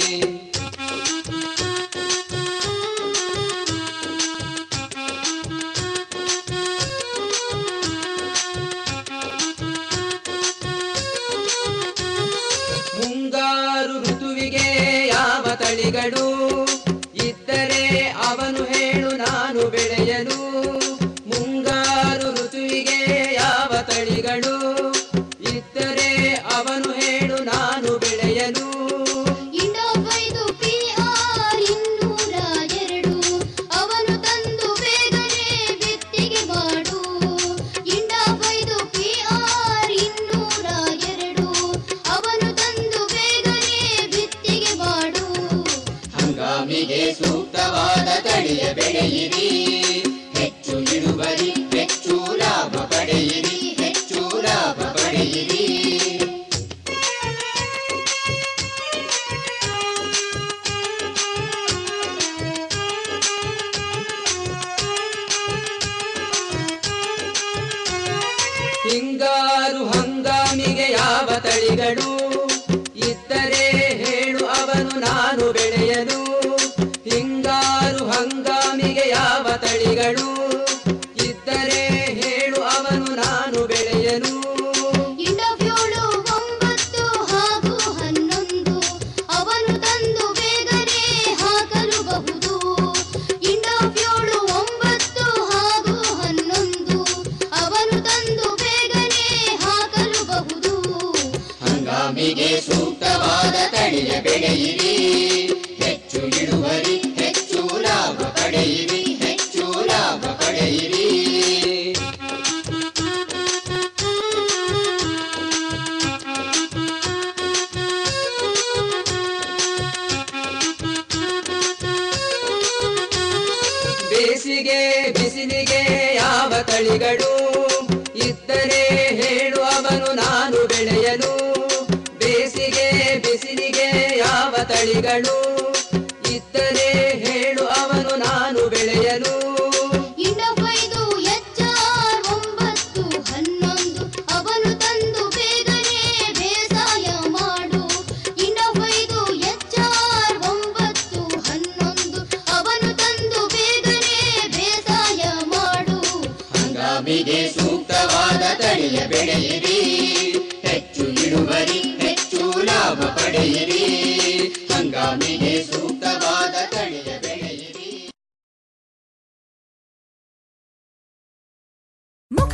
ಮುಂಗಾರು ಋತುವಿಗೆ ಯಾವ ತಳಿಗಳು ಇದ್ದರೆ ಅವನು ಹೇಳು ನಾನು ಬೆಳೆಯಲು ಮುಂಗಾರು ಋತುವಿಗೆ ಯಾವ ತಳಿಗಳು ಇದ್ದರೆ ಅವನು ಹೇಳು ನಾನು ಬೆಳೆಯಲು ಇಂಡೋಫೈದು ಪಿಆರ್ ಇನ್ನೂರ ಎರಡು ಅವನು ತಂದು ಬೇಗನೆ ಬಿತ್ತಿಗೆ ಮಾಡು ಇಂಡೋಫೈದು ಪಿಆರ್ ಇನ್ನೂರ ಎರಡು ಅವನು ತಂದು ಬೇಗನೆ ಬಿತ್ತಿಗೆ ಮಾಡು ಹಂಗಾಮಿಗೆ ಸೂಕ್ತವಾದ ತಳಿಯ ಬೆಳೆಯಿರಿ ಹೆಚ್ಚು ಇಳುವರಿ ಹೆಚ್ಚು ಲಾಭ ಪಡೆಯಿರಿ ಹೆಚ್ಚು ಲಾಭ ಪಡೆಯಿರಿ ಹಿಂಗಾರು ಹಂಗಾಮಿಗೆ ಯಾವ ತಳಿಗಳು ಇದ್ದರೆ ಹೇಳು ಅವನು ನಾನು ಬೆಳೆಯಲು ಹಿಂಗಾರು ಹಂಗಾಮಿಗೆ ಯಾವ ತಳಿಗಳು ಇದ್ದರೆ ಹೇಳು ಅವನು ನಾನು ಬೆಳೆಯಲು ಇಂಡೋಫ್ಯೂಳು ಒಂಬತ್ತು ಹಾಗೂ ಹನ್ನೊಂದು ಅವನು ತಂದು ಬೇಗನೆ ಹಾಕಲುಬಹುದು ಇಂಡೋಫ್ಯೂಳು ಒಂಬತ್ತು ಹಾಗೂ ಹನ್ನೊಂದು ಅವನು ತಂದು ಬೇಗನೆ ಹಾಕಲುಬಹುದು ಹಂಗಾಮಿಗೆ ಸೂಕ್ತವಾದ ತಳಿಯ ಬೆಳೆಯಿರಿ ಹೆಚ್ಚು ಇಳುವರಿ ಹೆಚ್ಚು ಲಾಭ ಪಡೆಯಿರಿ ಹೆಚ್ಚು ಲಾಭ ಪಡೆಯಿರಿ ಬೇಸಿಗೆ ಬಿಸಿಲಿಗೆ ಯಾವ ತಳಿಗಳು ಇದ್ದರೆ ಹೇಳು ಅವನು ನಾನು ಬೆಳೆಯಲು ಬೇಸಿಗೆ ಬಿಸಿಲಿಗೆ ಯಾವ ತಳಿಗಳು ಇದ್ದರೆ ಹೇಳು ಅವನು ನಾನು ಬೆಳೆಯಲು ಇಂಡೋಫೈದು ಎಚ್ಆರ್ ಒಂಬತ್ತು ಹನ್ನೊಂದು ಅವನು ತಂದು ಬೇಗನೆ ಬೇಸಾಯ ಮಾಡು ಇಂಡೋಫೈದು ಎಚ್ಆರ್ ಒಂಬತ್ತು ಹನ್ನೊಂದು ಅವನು ತಂದು ಬೇಗನೆ ಬೇಸಾಯ ಮಾಡು ಹಂಗಾಮಿಗೆ ಸೂಕ್ತವಾದ ತಳಿಯ ಬೆಳೆಯಿರಿ ಹೆಚ್ಚು ಇಳುವರಿ ಹೆಚ್ಚು ಲಾಭ ಪಡೆಯಿರಿ ಹಂಗಾಮಿಗೆ ಸೂಕ್ತವಾದ ತಳಿಯ ಬೆಳೆಯಿರಿ ಮುಖ